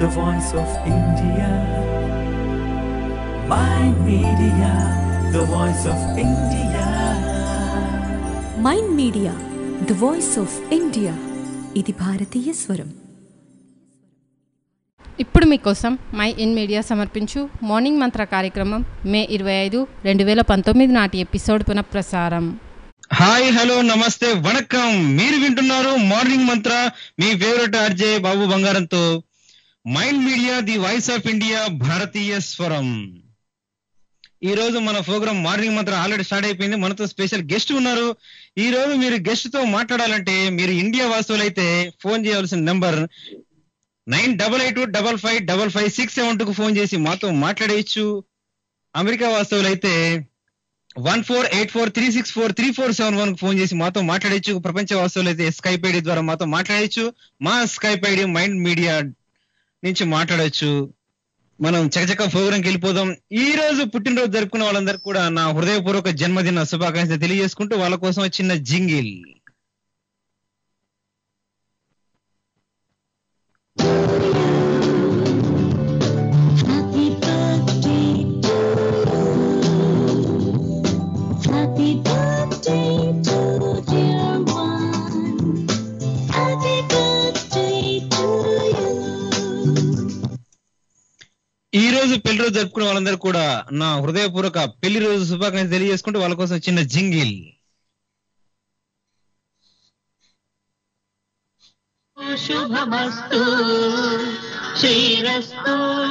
the voice of India. My media, the voice of India. Mind media the voice of India ఇది భారతీయ స్వరం ఇప్పుడు మీకోసం my in media సమర్పించు morning మంత్ర కార్యక్రమం మే ఇరవై ఐదు రెండు వేల పంతొమ్మిది నాటి ఎపిసోడ్ పునఃప్రసారం హాయ్ హలో నమస్తే వణకం మీరు వింటున్నారు మార్నింగ్ మంత్ర మీ ఫేవరెట్ ఆర్జే బాబు బంగారంతో mind media the voice of India భారతీయ స్వరం ఈ రోజు మన program morning Mantra already start అయిపోయింది మనతో స్పెషల్ గెస్ట్ ఉన్నారు ఈ రోజు మీరు గెస్ట్ తో మాట్లాడాలంటే మీరు ఇండియా వాసులైతే ఫోన్ చేయవలసిన number nine double eight double five double five six seven టూకు ఫోన్ చేసి మాతో మాట్లాడేయచ్చు అమెరికా వాస్తవులైతే one four eight four three six four three four seven one phone చేసి మాతో మాట్లాడచ్చు ప్రపంచ వాస్తవులు అయితే స్కైప్ ఐడి ద్వారా మాతో మాట్లాడచ్చు మా స్కైప్ ఐడి మైండ్ మీడియా నుంచి మాట్లాడొచ్చు మనం చకచక ప్రోగ్రాంకి వెళ్ళిపోదాం ఈ రోజు పుట్టినరోజు జరుపుకున్న వాళ్ళందరికీ కూడా నా హృదయపూర్వక జన్మదిన శుభాకాంక్షలు తెలియజేసుకుంటూ వాళ్ళ కోసం ఒక చిన్న jingle Happy birthday to you. Happy birthday to dear one. Happy birthday to you. ఈ రోజు పెళ్లి రోజు జరుపుకునే వాళ్ళందరూ కూడా నా హృదయపూర్వక పెళ్లి రోజు శుభాకాంక్షలు తెలియజేసుకుంటూ వాళ్ళ కోసం చిన్న జింగిల్ శుభమస్తు శ్రీరస్తు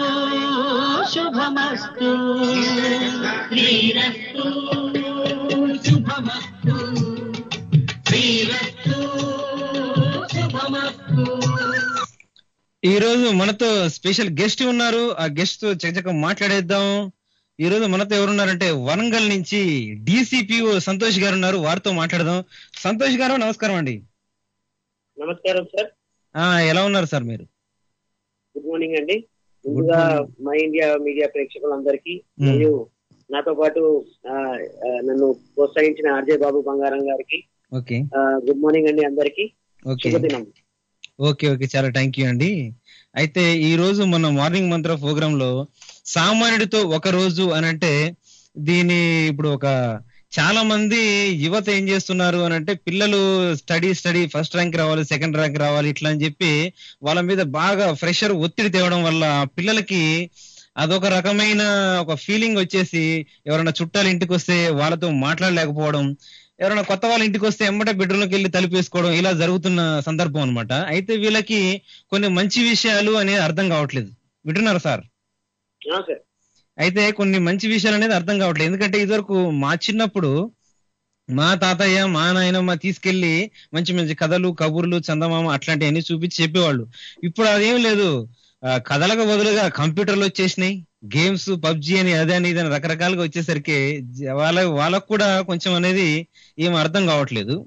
శుభమస్తు శ్రీరస్తు శుభమస్తు శ్రీరస్తు శుభమస్తు ఈ రోజు మనతో స్పెషల్ గెస్ట్ ఉన్నారు ఆ గెస్ట్ తో చకచక మాట్లాడేద్దాం ఈ రోజు మనతో ఎవరున్నారంటే వరంగల్ నుంచి డిసిపిఓ సంతోష్ గారు ఉన్నారు వారితో మాట్లాడదాం సంతోష్ గారు నమస్కారం అండి నమస్కారం సార్ ఆ ఎలా ఉన్నారు సార్ మీరు గుడ్ మార్నింగ్ అండి ముందుగా morning. మా ఇండియా మీడియా ప్రేక్షకులందరికీ Hmm. మరియు నాతో పాటు ఆ, ఆ, నన్ను ప్రోత్సహించిన ఆర్జే బాబు బంగారం గారికి ఓకే గుడ్ మార్నింగ్ అండి అందరికి ఓకే శుభదినం ఓకే ఓకే చాలా థ్యాంక్ యూ అండి అయితే ఈ రోజు మన మార్నింగ్ మంత్ర ప్రోగ్రామ్ లో సామాన్యుడితో ఒక రోజు అని అంటే దీని ఇప్పుడు ఒక చాలా మంది యువత ఏం చేస్తున్నారు అని అంటే పిల్లలు స్టడీ స్టడీ ఫస్ట్ ర్యాంక్ రావాలి సెకండ్ ర్యాంక్ రావాలి ఇట్లా అని చెప్పి వాళ్ళ మీద బాగా ఫ్రెషర్ ఒత్తిడి తేవడం వల్ల పిల్లలకి అదొక రకమైన ఒక ఫీలింగ్ వచ్చేసి ఎవరైనా చుట్టాలు ఇంటికి వస్తే వాళ్ళతో మాట్లాడలేకపోవడం ఎవరైనా కొత్త వాళ్ళ ఇంటికి వస్తే ఎమ్మటే బెడ్రూమ్లోకి వెళ్ళి తలుపేసుకోవడం ఇలా జరుగుతున్న సందర్భం అన్నమాట అయితే వీళ్ళకి కొన్ని మంచి విషయాలు అనేది అర్థం కావట్లేదు వింటున్నారు సార్ ఆ, సార్ అయితే కొన్ని మంచి విషయాలు అనేది అర్థం కావట్లేదు ఎందుకంటే ఇదివరకు మా చిన్నప్పుడు మా తాతయ్య మా నాయనమ్మ తీసుకెళ్లి మంచి మంచి కథలు కబుర్లు చందమామ అట్లాంటివన్నీ చూపించి చెప్పేవాళ్ళు ఇప్పుడు అదేం లేదు ఆ, కథలకు బదులుగా కంప్యూటర్లు వచ్చేసినాయి గేమ్స్ పబ్జి అని అదే అని ఇదని రకరకాలుగా వచ్చేసరికి జ- వాళ్ళ వాళ్ళకు కూడా కొంచెం అనేది ఏం అర్థం కావట్లేదు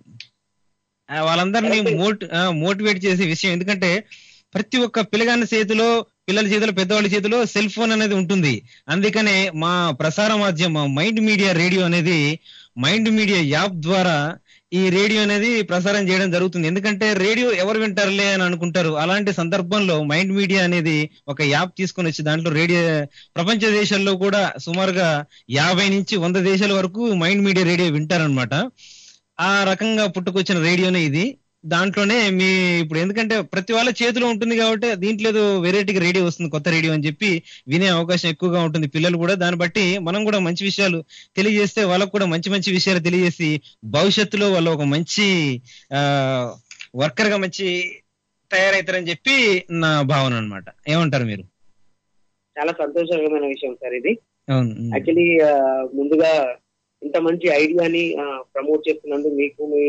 ఆ, వాళ్ళందరినీ మోట్ మోటివేట్ చేసే విషయం ఎందుకంటే ప్రతి ఒక్క పిల్లగాని చేతిలో పిల్లల చేతిలో పెద్దవాళ్ళ చేతిలో సెల్ ఫోన్ అనేది ఉంటుంది అందుకనే మా ప్రసార మాధ్యమం మైండ్ మీడియా రేడియో అనేది మైండ్ మీడియా యాప్ ద్వారా ఈ రేడియో అనేది ప్రసారం చేయడం జరుగుతుంది ఎందుకంటే రేడియో ఎవరు వింటారులే అని అనుకుంటారు అలాంటి సందర్భంలో మైండ్ మీడియా అనేది ఒక యాప్ తీసుకొని వచ్చి దాంట్లో రేడియో ప్రపంచ దేశాల్లో కూడా సుమారుగా యాభై నుంచి వంద దేశాల వరకు మైండ్ మీడియా రేడియో వింటారనమాట ఆ రకంగా పుట్టుకొచ్చిన రేడియోనే ఇది దాంట్లోనే మీ ఇప్పుడు ఎందుకంటే ప్రతి వాళ్ళ చేతిలో ఉంటుంది కాబట్టి దీంట్లో ఏదో వెరైటీగా రేడియో వస్తుంది కొత్త రేడియో అని చెప్పి వినే అవకాశం ఎక్కువగా ఉంటుంది పిల్లలు కూడా దాన్ని బట్టి మనం కూడా మంచి విషయాలు తెలియజేస్తే వాళ్ళకు కూడా మంచి మంచి విషయాలు తెలియజేసి భవిష్యత్తులో వాళ్ళు ఒక మంచి ఆ వర్కర్ గా మంచి తయారవుతారని చెప్పి నా భావన అన్నమాట ఏమంటారు మీరు చాలా సంతోషకరమైన విషయం సార్ ఇది అవును యాక్చువల్లీ ముందుగా ఇంత మంచి ఐడియాని ప్రమోట్ చేస్తున్నందుకు మీకు మీ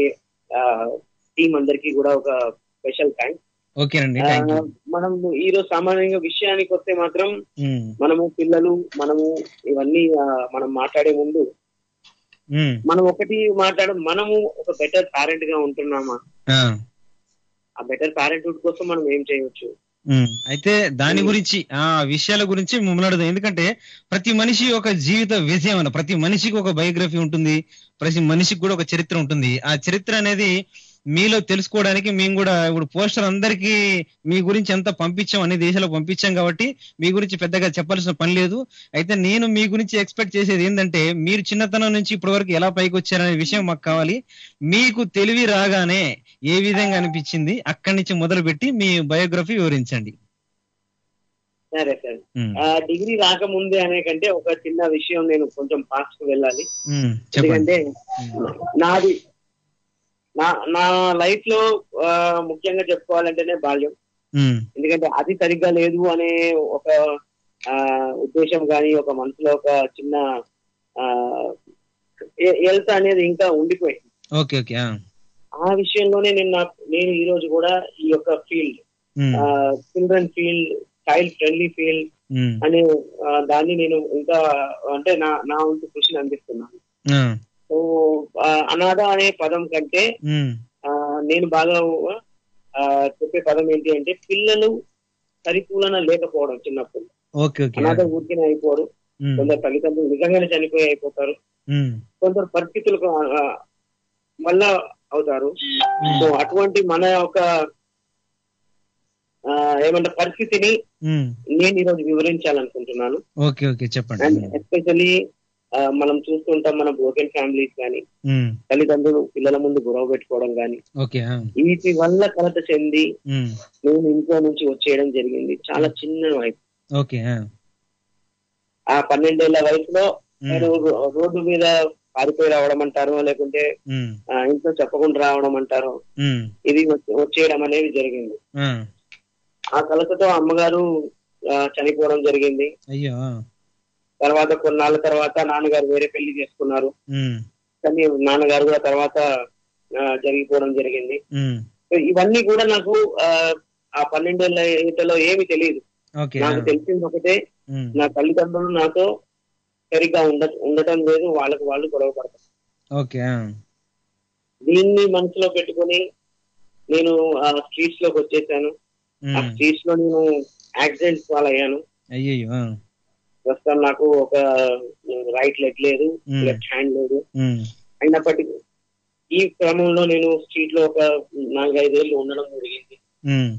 టీం అందరికీ కూడా ఒక స్పెషల్ థ్యాంక్స్ ఓకేనండి థ్యాంక్ యూ మనం ఈ రోజు సామాన్యంగా విషయానికి వస్తే మాత్రం మనము పిల్లలు మనము ఇవన్నీ ఆ, మనం మాట్లాడే ముందు మనం ఒకటి మాట్లాడ మనము ఒక బెటర్ పేరెంట్ గా ఉంటున్నామా ఆ బెటర్ పేరెంట్హుడ్ కోసం మనం ఏం చేయవచ్చు ఉమ్, అయితే దాని గురించి ఆ విషయాల గురించి ముమ్మలాడదాం ఎందుకంటే ప్రతి మనిషి ఒక జీవిత విజయం అన్న ప్రతి మనిషికి ఒక బయోగ్రఫీ ఉంటుంది ప్రతి మనిషికి కూడా ఒక చరిత్ర ఉంటుంది ఆ చరిత్ర అనేది మీలో తెలుసుకోవడానికి మేము కూడా ఇప్పుడు పోస్టర్ అందరికీ మీ గురించి ఎంత పంపించాం అన్ని దేశాలకు పంపించాం కాబట్టి మీ గురించి పెద్దగా చెప్పాల్సిన పని లేదు అయితే నేను మీ గురించి ఎక్స్పెక్ట్ చేసేది ఏంటంటే మీరు చిన్నతనం నుంచి ఇప్పటి వరకు ఎలా పైకి వచ్చారనే విషయం మాకు కావాలి మీకు తెలివి రాగానే ఏ విధంగా అనిపించింది అక్కడి నుంచి మొదలుపెట్టి మీ బయోగ్రఫీ వివరించండి సరే సరే ఉమ్, ఆ డిగ్రీ రాకముందే అనే కంటే ఒక చిన్న విషయం నేను కొంచెం పాస్ట్ కు వెళ్ళాలి ఉమ్, చెప్పండి ఎందుకంటే నాది నా నా లైఫ్ లో ఆ, ముఖ్యంగా చెప్పుకోవాలంటేనే బాల్యం ఉమ్, ఎందుకంటే అది సరిగ్గా లేదు అనే ఒక ఆ, ఉద్దేశం కానీ ఒక మనసులో ఒక చిన్న హెల్త్ అనేది ఇంకా ఉండిపోయింది ఓకే ఓకే ఆ, ఆ విషయంలోనే నేను నా నేను ఈ రోజు కూడా ఈ యొక్క field um, children field child friendly field um, అనే ఆ, దాన్ని నేను ఇంకా అంటే నా నా వంతు కృషిని అందిస్తున్నాను ఆ, సో ఆ, అనాథ అనే పదం కంటే ఉమ్, ఆ, నేను బాగా ఆ, చెప్పే పదం ఏంటి అంటే పిల్లలు పరిపూలన లేకపోవడం చిన్నప్పుడు ఓకే ఓకే ఆ, అనాథ ఊరికనే అయిపోరు ఉమ్, కొందరు తల్లిదండ్రులు నిజంగానే చనిపోయి అయిపోతారు ఉమ్, కొందరు పరిస్థితులకు ఆ, మళ్ళా అవుతారు సో అటువంటి మన యొక్క ఆ, ఏమంటే పరిస్థితిని ఉమ్, నేను ఈరోజు వివరించాలనుకుంటున్నాను ఓకే ఓకే చెప్పండి అండ్ ఎస్పెషల్లీ మనం చూస్తుంటాం మన బ్రోకెన్ ఫ్యామిలీస్ కానీ ఉమ్, తల్లిదండ్రులు పిల్లల ముందు గొడవ పెట్టుకోవడం కానీ ఓకే ఆ, వీటి వల్ల కలత చెంది ఉమ్, నేను ఇంట్లో నుంచి వచ్చేయడం జరిగింది చాలా చిన్న వయసు ఓకే ఆ, ఆ పన్నెండేళ్ల వయసులో ఉమ్, నేను రో- రోడ్డు మీద పారిపోయి రావడం అంటారు లేకుంటే ఉమ్, ఆ, ఇంట్లో చెప్పకుండా రావడం అంటారు ఉమ్, ఇది వచ్చే- వచ్చేయడం అనేది జరిగింది ఆ, ఆ కలతతో అమ్మగారు ఆ, చనిపోవడం జరిగింది అయ్యో ఆ, తర్వాత కొన్నాళ్ళ తర్వాత నాన్నగారు వేరే పెళ్లి చేసుకున్నారు ఉమ్, కానీ నాన్నగారు కూడా తర్వాత ఆ, జరిగిపోవడం జరిగింది ఉమ్, సో ఇవన్నీ కూడా నాకు ఆ, ఆ పన్నెండేళ్ల ఏటలో ఏమి తెలియదు ఓకే ఆ, నాకు తెలిసింది ఒకటే ఉమ్, నా తల్లిదండ్రులు నాతో సరిగ్గా ఉండ ఉండటం లేదు వాళ్ళకి వాళ్ళు గొడవ పడతారు ఓకే ఆ, దీన్ని మనసులో పెట్టుకొని నేను ఆ స్ట్రీట్స్ లోకి వచ్చేసాను ఆ ఉమ్, స్ట్రీట్స్ లో నేను యాక్సిడెంట్ పాలయ్యాను అయ్యయ్యో ఆ, ప్రస్తుతం నాకు ఒక రైట్ లెగ్ లేదు Hmm. లెఫ్ట్ హ్యాండ్ లేదు ఉమ్, అయినప్పటికీ ఈ క్రమంలో నేను స్ట్రీట్ లో ఒక నాలుగైదేళ్లు ఉండడం జరిగింది ఉమ్,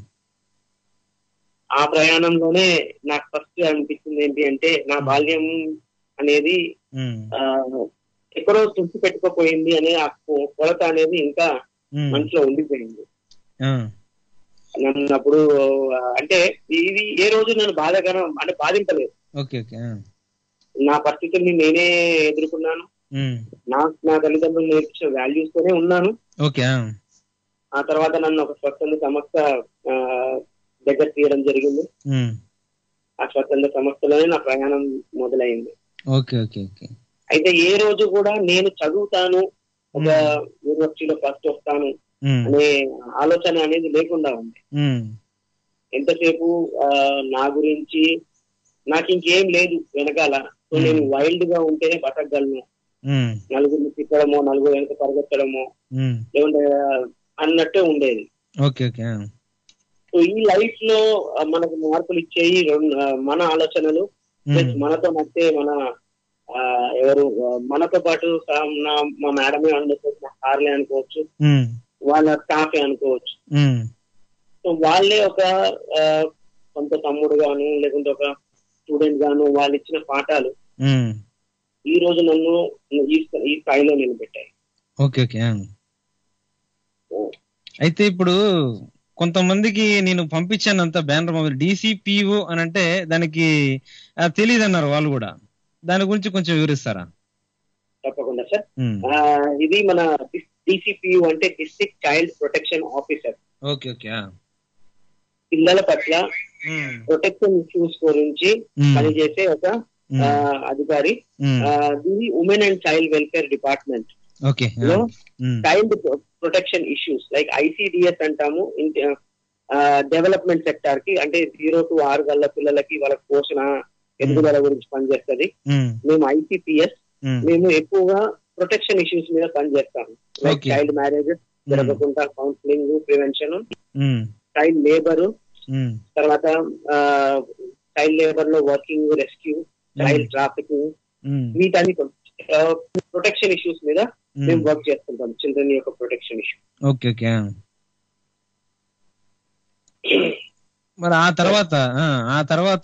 ఆ ప్రయాణంలోనే నాకు ఫస్ట్ అనిపించింది ఏంటి అంటే నా బాల్యం అనేది ఉమ్, ఆ, ఎక్కడో తుడిచి పెట్టుకోపోయింది అనే ఆ కొ- కొలత అనేది ఇంకా ఉమ్, మనసులో ఉండిపోయింది ఆ, నన్ను అప్పుడు ఆ, అంటే ఇది ఏ రోజు నన్ను బాధకరం అంటే బాధింపలేదు ఓకే ఓకే ఆ, నా పరిస్థితుల్ని నేనే ఎదుర్కొన్నాను ఉమ్, నా నా తల్లిదండ్రులు నేర్పించిన వాల్యూస్ తోనే ఉన్నాను ఓకే ఆ, ఆ తర్వాత నన్ను ఒక స్వచ్ఛంద సంస్థ ఆ, దగ్గర తీయడం జరిగింది ఉమ్, ఆ స్వచ్ఛంద సంస్థలోనే నా ప్రయాణం మొదలైంది ఓకే ఓకే ఓకే అయితే ఏ రోజు కూడా నేను చదువుతాను ఒక యూనివర్సిటీలో ఫస్ట్ వస్తాను ఉమ్, అనే ఆలోచన అనేది లేకుండా ఉంది ఉమ్, ఎంతసేపు ఆ, నా గురించి నాకు ఇంకేం లేదు వెనకాల సో Hmm. నేను వైల్డ్ గా ఉంటేనే బతకగలను ఉమ్, నలుగురిని తిట్టడమో నలుగురు వెనక పరిగెత్తడమో ఉమ్, లేకుంటే అన్నట్టే ఉండేది ఓకే ఓకే ఆ, సో ఈ లైఫ్ లో ఆ, మనకు మార్పులు ఇచ్చేయి రెండు ఆ, మన ఆలోచనలు ప్లస్ ఉమ్, మనతో నచ్చే మన ఆ, ఎవరు ఆ, మనతో పాటు సా- నా- మా మేడమే అనుకోవచ్చు మా సార్లే అనుకోవచ్చు ఉమ్, వాళ్ళ స్టాఫే అనుకోవచ్చు ఉమ్, సో వాళ్ళే ఒక ఆ, సొంత తమ్ముడు గాను లేకుంటే ఒక స్టూడెంట్ గాను వాళ్ళు ఇచ్చిన పాఠాలు ఉమ్, ఈ రోజు నన్ను ఈ స్థా- ఈ స్థాయిలో నిలబెట్టాయి ఓకే ఓకే ఆ. అయితే ఇప్పుడు కొంతమందికి నేను పంపించాను అంత బ్యానర్ మొబైల్ డిసిపిఓ అని అంటే దానికి తెలియదు అన్నారు వాళ్ళు కూడా దాని గురించి కొంచెం వివరిస్తారా తప్పకుండా సార్ ఉమ్, ఆ, ఇది మన డిసిపియు అంటే district child protection officer okay okay ఆ. పిల్లల పట్ల ఉమ్, ప్రొటెక్షన్ ఇష్యూస్ గురించి ఉమ్, పనిచేసే ఒక ఉమ్, ఆ, అధికారి ఉమ్, ఆ, ఇది women and child welfare department okay ఆ. లో um, child protection issues like ICDS అంటాము డెవలప్మెంట్ సెక్టార్ కి అంటే జీరో టు ఆరు గల్ల పిల్లలకి వాళ్ళ పోషణ ఎదుగుదల గురించి పనిచేస్తుంది ఉమ్, మేము ఐసిపిఎస్ ఉమ్, మేము ఎక్కువగా ప్రొటెక్షన్ ఇష్యూస్ మీద పనిచేస్తాము లైక్ Okay. చైల్డ్ మ్యారేజెస్ జరగకుండా counselling prevention um, child labour um, తర్వాత చైల్డ్ లేబర్ లో working rescue child trafficking um, వీటన్ని ప్రొటెక్షన్ ఇష్యూస్ మీద మేము వర్క్ చేస్తుంటాం చిల్డ్రన్ యొక్క ప్రొటెక్షన్ ఇష్యూ ఓకే ఓకే ఆ. మరి ఆ తర్వాత ఆ, ఆ తర్వాత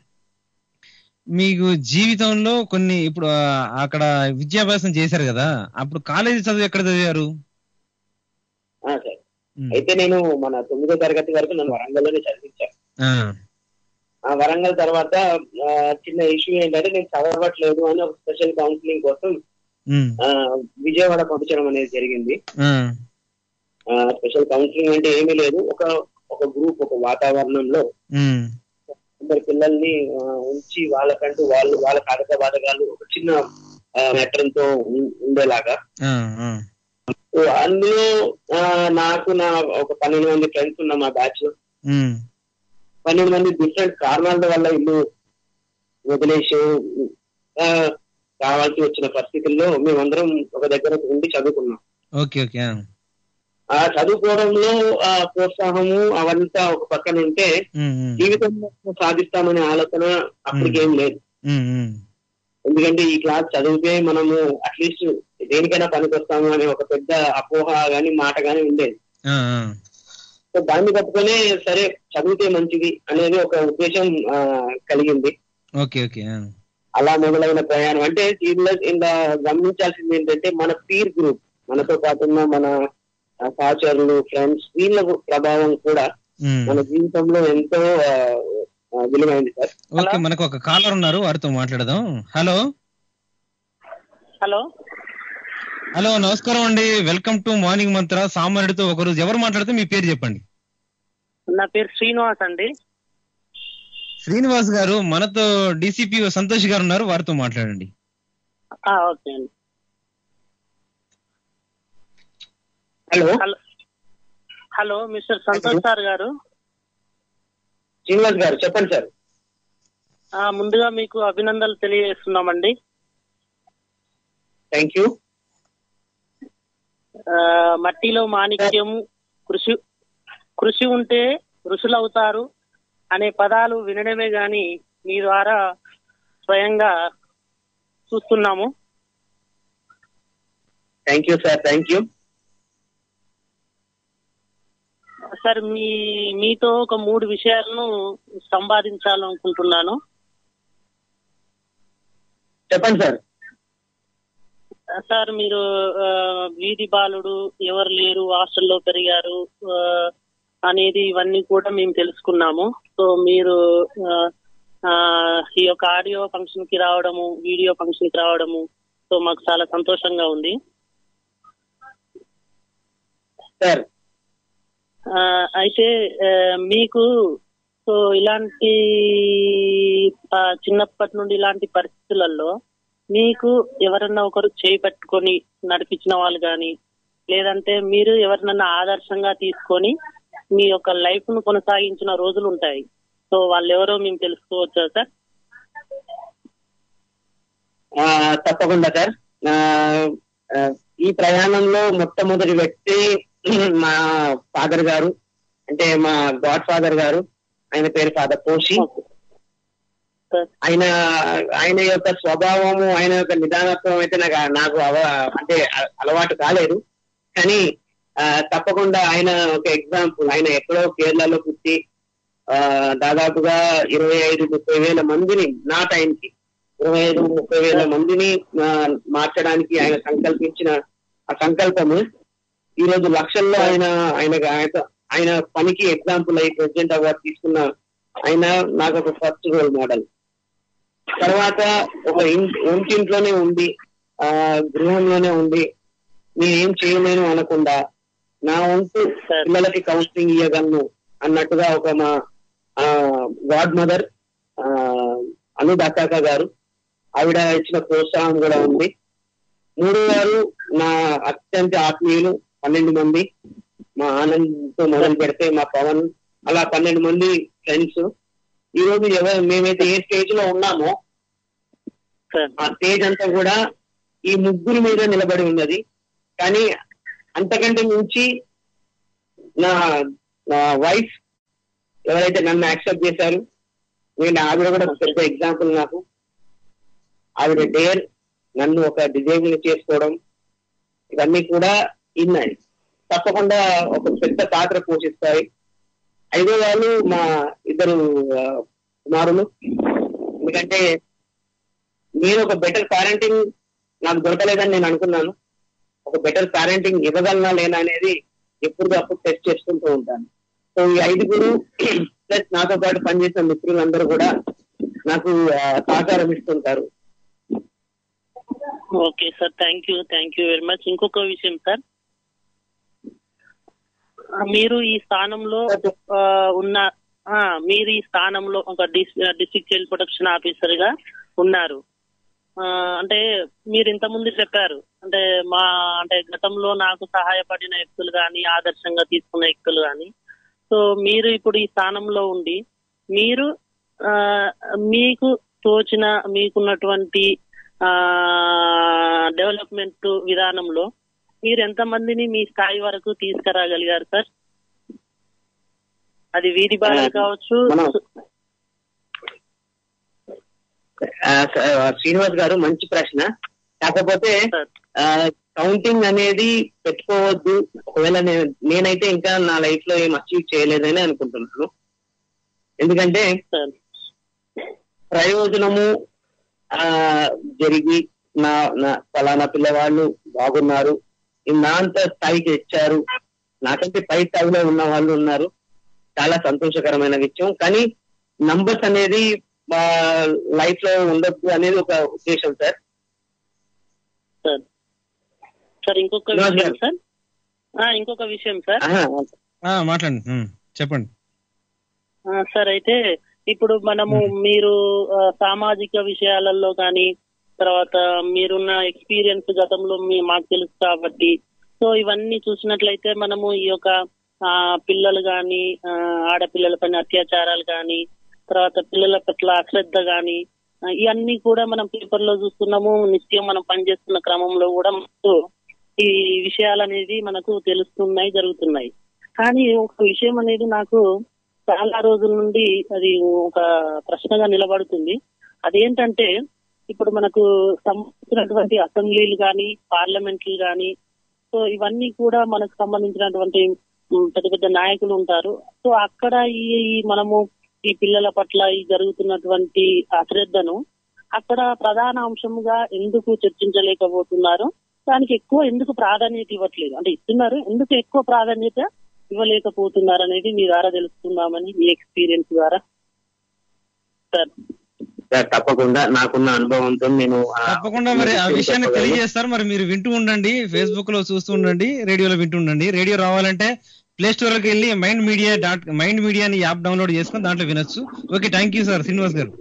మీకు జీవితంలో కొన్ని ఇప్పుడు ఆ, అక్కడ విద్యాభ్యాసం చేశారు కదా అప్పుడు కాలేజీ చదువు ఎక్కడ చదివారు సార్ ఉమ్. అయితే నేను మన తొమ్మిదో తరగతి వరకు నన్ను వరంగల్లోనే చదివించాను ఆ, ఆ వరంగల్ తర్వాత ఆ, చిన్న ఇష్యూ ఏంటంటే నేను చదవట్లేదు అని ఒక స్పెషల్ కౌన్సిలింగ్ కోసం ఉమ్, ఆ, విజయవాడ పంపించడం అనేది జరిగింది ఆ, స్పెషల్ కౌన్సిలింగ్ అంటే ఏమీ లేదు ఒక ఒక గ్రూప్ ఒక వాతావరణంలో ఉమ్, ఇద్దరు పిల్లల్ని ఆ, ఉంచి వాళ్ళకంటూ వాళ్ళు వాళ్ళ కాడక బాధకాలు ఒక చిన్న తో ఉండేలాగా ఆ, ఆ, సో అందులో ఆ, నాకు నా ఒక పన్నెండు మంది ఫ్రెండ్స్ ఉన్న మా బ్యాచ్ లో ఉమ్, పన్నెండు మంది డిఫరెంట్ కారణాల వల్ల ఇల్లు వదిలేసి ఆ, కావాల్సి వచ్చిన పరిస్థితుల్లో మేమందరం ఒక దగ్గర ఉండి చదువుకున్నాం ఓకే ఓకే ఆ, ఆ చదువుకోవడంలో ఆ ప్రోత్సాహము అవంతా ఒక పక్కన ఉంటే ఉమ్, ఉమ్, జీవితంలో సాధిస్తామనే ఆలోచన అప్పటికేం లేదు ఉమ్, ఉమ్, ఎందుకంటే ఈ క్లాస్ చదివితే మనము అట్లీస్ట్ దేనికైనా పనికొస్తాము అనే ఒక పెద్ద అపోహ గాని మాట గాని ఉండేది ఆ, ఆ, సో దాన్ని పట్టుకొని సరే చదివితే మంచిది అనేది ఒక ఉద్దేశం ఆ, కలిగింది ఓకే ఓకే ఆ, అలా మొదలైన ప్రయాణం అంటే దీనిలో ఇలా గమనించాల్సింది ఏంటంటే మన పీర్ గ్రూప్ మనతో పాటు ఉన్న మన ఆ, సహచరులు ఫ్రెండ్స్ వీళ్ళ ప్రభావం కూడా ఉమ్. మన జీవితంలో ఎంతో ఆ, ఆ, విలువైంది సార్ ఓకే మనకు ఒక కాలర్ ఉన్నారు వారితో మాట్లాడదాం హలో హలో హలో నమస్కారం అండి వెల్కమ్ టు మార్నింగ్ మంత్ర సామాన్యుడితో ఒకరోజు ఎవరు మాట్లాడితే మీ పేరు చెప్పండి నా పేరు శ్రీనివాస్ అండి శ్రీనివాస్ గారు మనతో డిసిపి సంతోష్ గారు ఉన్నారు వారితో మాట్లాడండి ఆ, ఓకే అండి hello hello hello mister Santhosh sir గారు శ్రీనివాస్ గారు చెప్పండి సార్ ఆ, ముందుగా మీకు అభినందనలు తెలియజేస్తున్నామండి థ్యాంక్ యూ ఆ, మట్టిలో మాణిక్యం కృషి కృషి ఉంటే ఋషులు అవుతారు అనే పదాలు వినడమే గాని మీ ద్వారా స్వయంగా చూస్తున్నాము thank you sir thank you sir మీ మీతో ఒక మూడు విషయాలను సంపాదించాలనుకుంటున్నాను చెప్పండి సార్ సార్ మీరు ఆ, వీధి బాలుడు ఎవరు లేరు హాస్టల్లో పెరిగారు ఆ, అనేది ఇవన్నీ కూడా మేము తెలుసుకున్నాము సో మీరు ఆ, ఆ, ఈ యొక్క ఆడియో ఫంక్షన్ కి రావడము వీడియో ఫంక్షన్ కి రావడము సో మాకు చాలా సంతోషంగా ఉంది సార్ ఆ, అయితే ఆ, మీకు సో ఇలాంటి ఆ, చిన్నప్పటి నుండి ఇలాంటి పరిస్థితులలో మీకు ఎవరన్నా ఒకరు చేయి పట్టుకొని నడిపించిన వాళ్ళు కానీ లేదంటే మీరు ఎవరినన్నా ఆదర్శంగా తీసుకొని మీ యొక్క లైఫ్ ను కొనసాగించిన రోజులు ఉంటాయి సో వాళ్ళు ఎవరో మేము తెలుసుకోవచ్చా సార్ ఆ, తప్పకుండా సార్ ఆ, ఆ, ఈ ప్రయాణంలో మొట్టమొదటి వ్యక్తి మా ఫాదర్ గారు అంటే మా గాడ్ ఫాదర్ గారు ఆయన పేరు ఫాదర్ పోషి సార్ ఆయన ఆయన యొక్క స్వభావము ఆయన యొక్క నిదానత్వం అయితే నాకు నాకు అవ- అంటే అ- అలవాటు కాలేదు కానీ ఆ, తప్పకుండా ఆయన ఒక ఎగ్జాంపుల్ ఆయన ఎక్కడో కేరళలో పుట్టి ఆ, దాదాపుగా ఇరవై ఐదు ముప్పై వేల మందిని నా టైంకి ఇరవై ఐదు ముప్పై వేల మందిని ఆ, మార్చడానికి ఆయన సంకల్పించిన ఆ సంకల్పము ఈ రోజు లక్షల్లో ఆయన ఆయన ఆయన- ఆయన పనికి ఎగ్జాంపుల్ అయి ప్రెసిడెంట్ అవార్డు తీసుకున్న ఆయన నాకు ఒక ఫస్ట్ రోల్ మోడల్ తర్వాత ఒక ఇన్- ఒంటింట్లోనే ఉండి ఆ గృహంలోనే ఉండి నేనేం చేయలేను అనకుండా నా వంతు పిల్లలకి కౌన్సిలింగ్ ఇవ్వగలను అన్నట్టుగా ఒక మా గాడ్ మదర్ అను దక్కాక గారు ఆవిడ ఇచ్చిన ప్రోత్సాహం కూడా ఉంది మూడో వారు నా అత్యంత ఆత్మీయులు పన్నెండు మంది మా ఆనంద్తో మొదలు పెడితే మా పవన్ అలా పన్నెండు మంది ఫ్రెండ్స్ ఈ రోజు ఎవరు మేమైతే ఏ స్టేజ్ లో ఉన్నామో సార్ ఆ స్టేజ్ అంతా కూడా ఈ ముగ్గురు మీద నిలబడి ఉన్నది కానీ అంతకంటే మించి నా నా వైఫ్ ఎవరైతే నన్ను యాక్సెప్ట్ చేశారు నేను ఆవిడ కూడా ఒక పెద్ద ఎగ్జాంపుల్ నాకు ఆవిడ డేర్ నన్ను ఒక డిజైబుల్ చేసుకోవడం ఇవన్నీ కూడా ఉన్నాయి తప్పకుండా ఒక పెద్ద పాత్ర పోషిస్తాయి ఐదో వాళ్ళు మా ఇద్దరు ఆ, కుమారులు ఎందుకంటే నేను ఒక బెటర్ పేరెంటింగ్ నాకు దొరకలేదని నేను అనుకున్నాను ఒక బెటర్ పేరెంటింగ్ ఇవ్వగలనా లేనా అనేది ఎప్పటికప్పుడు టెస్ట్ చేసుకుంటూ ఉంటాను సో ఈ ఐదుగురు ప్లస్ నాతో పాటు పనిచేసిన మిత్రులందరూ కూడా నాకు ఆ, సహకారం ఇస్తుంటారు okay sir thank you thank you very much ఇంకొక విషయం సార్ ఆ, మీరు ఈ స్థానంలో ఆ, ఉన్న ఆ, మీరు ఈ స్థానంలో ఒక డిస్ట్రిక్ట్ చైల్డ్ ప్రొటెక్షన్ ఆఫీసర్ గా ఉన్నారు ఆ, అంటే మీరు ఇంత ముందు చెప్పారు అంటే మా అంటే గతంలో నాకు సహాయపడిన వ్యక్తులు కానీ ఆదర్శంగా తీసుకున్న వ్యక్తులు కానీ సో మీరు ఇప్పుడు ఈ స్థానంలో ఉండి మీరు ఆ, మీకు తోచిన మీకున్నటువంటి ఆ డెవలప్మెంట్ విధానంలో మీరు ఎంత మందిని మీ స్థాయి వరకు తీసుకురాగలిగారు సార్ అది వీధి బాలలు కావచ్చు మనం ఆ, స- ఆ, శ్రీనివాస్ గారు మంచి ప్రశ్న కాకపోతే సార్ కౌంటింగ్ అనేది పెట్టుకోవద్దు ఒకవేళ నేను నేనైతే ఇంకా నా లైఫ్ లో ఏం అచీవ్ చేయలేదని అనుకుంటున్నాను ఎందుకంటే సార్ ప్రయోజనము ఆ జరిగి నా నా ఫలానా పిల్లవాళ్ళు బాగున్నారు నా అంత స్థాయికి తెచ్చారు నాకంటే పై స్థాయిలో ఉన్న వాళ్ళు ఉన్నారు చాలా సంతోషకరమైన విషయం కానీ నంబర్స్ అనేది మా లైఫ్ లో ఉండొద్దు అనేది ఒక ఉద్దేశం సార్ సార్ సార్ ఇంకొక శ్రీనివాస్ విషయం గారు. సార్ ఆ, ఇంకొక విషయం సార్ ఆహా, ఆ, మాట్లాడండి ఉమ్, చెప్పండి ఆ, సార్ అయితే ఇప్పుడు మనము మీరు ఆ, సామాజిక విషయాలలో కానీ తర్వాత మీరున్న ఎక్స్పీరియన్స్ గతంలో మీ మాకు తెలుసు కాబట్టి సో ఇవన్నీ చూసినట్లయితే మనము ఈ యొక్క ఆ, పిల్లలు కానీ ఆడపిల్లల పైన అత్యాచారాలు కానీ తర్వాత పిల్లల పట్ల అశ్రద్ధ కానీ ఇవన్నీ కూడా మనం పేపర్ లో చూస్తున్నాము నిత్యం మనం పనిచేస్తున్న క్రమంలో కూడా మనకు ఈ విషయాలు అనేది మనకు తెలుస్తున్నాయి జరుగుతున్నాయి కానీ ఒక విషయం అనేది నాకు చాలా రోజుల నుండి అది ఒక ప్రశ్నగా నిలబడుతుంది అదేంటంటే ఇప్పుడు మనకు సంబంధించినటువంటి అసెంబ్లీలు కానీ పార్లమెంట్లు కానీ సో ఇవన్నీ కూడా మనకు సంబంధించినటువంటి ఉమ్, పెద్ద పెద్ద నాయకులు ఉంటారు సో అక్కడ ఈ ఈ మనము ఈ పిల్లల పట్ల ఈ జరుగుతున్నటువంటి అశ్రద్ధను అక్కడ ప్రధాన అంశంగా ఎందుకు చర్చించలేకపోతున్నారు దానికి ఎక్కువ ఎందుకు ప్రాధాన్యత ఇవ్వట్లేదు అంటే ఇస్తున్నారు ఎందుకు ఎక్కువ ప్రాధాన్యత ఇవ్వలేకపోతున్నారు అనేది మీ ద్వారా తెలుసుకుందామని మీ ఎక్స్పీరియన్స్ ద్వారా సార్ సార్ తప్పకుండా నాకున్న అనుభవంతో నేను ఆ, తప్పకుండా మరి ఆ విషయాన్ని చెప్పగలను. తెలియజేస్తారు మరి మీరు వింటూ ఉండండి ఫేస్బుక్ లో చూస్తూ ఉండండి రేడియోలో వింటూ ఉండండి రేడియో రావాలంటే ప్లే స్టోర్ లోకి వెళ్ళి mind media dot mind media అని యాప్ డౌన్లోడ్ చేసుకొని దాంట్లో వినొచ్చు okay thank you sir Srinivas గారు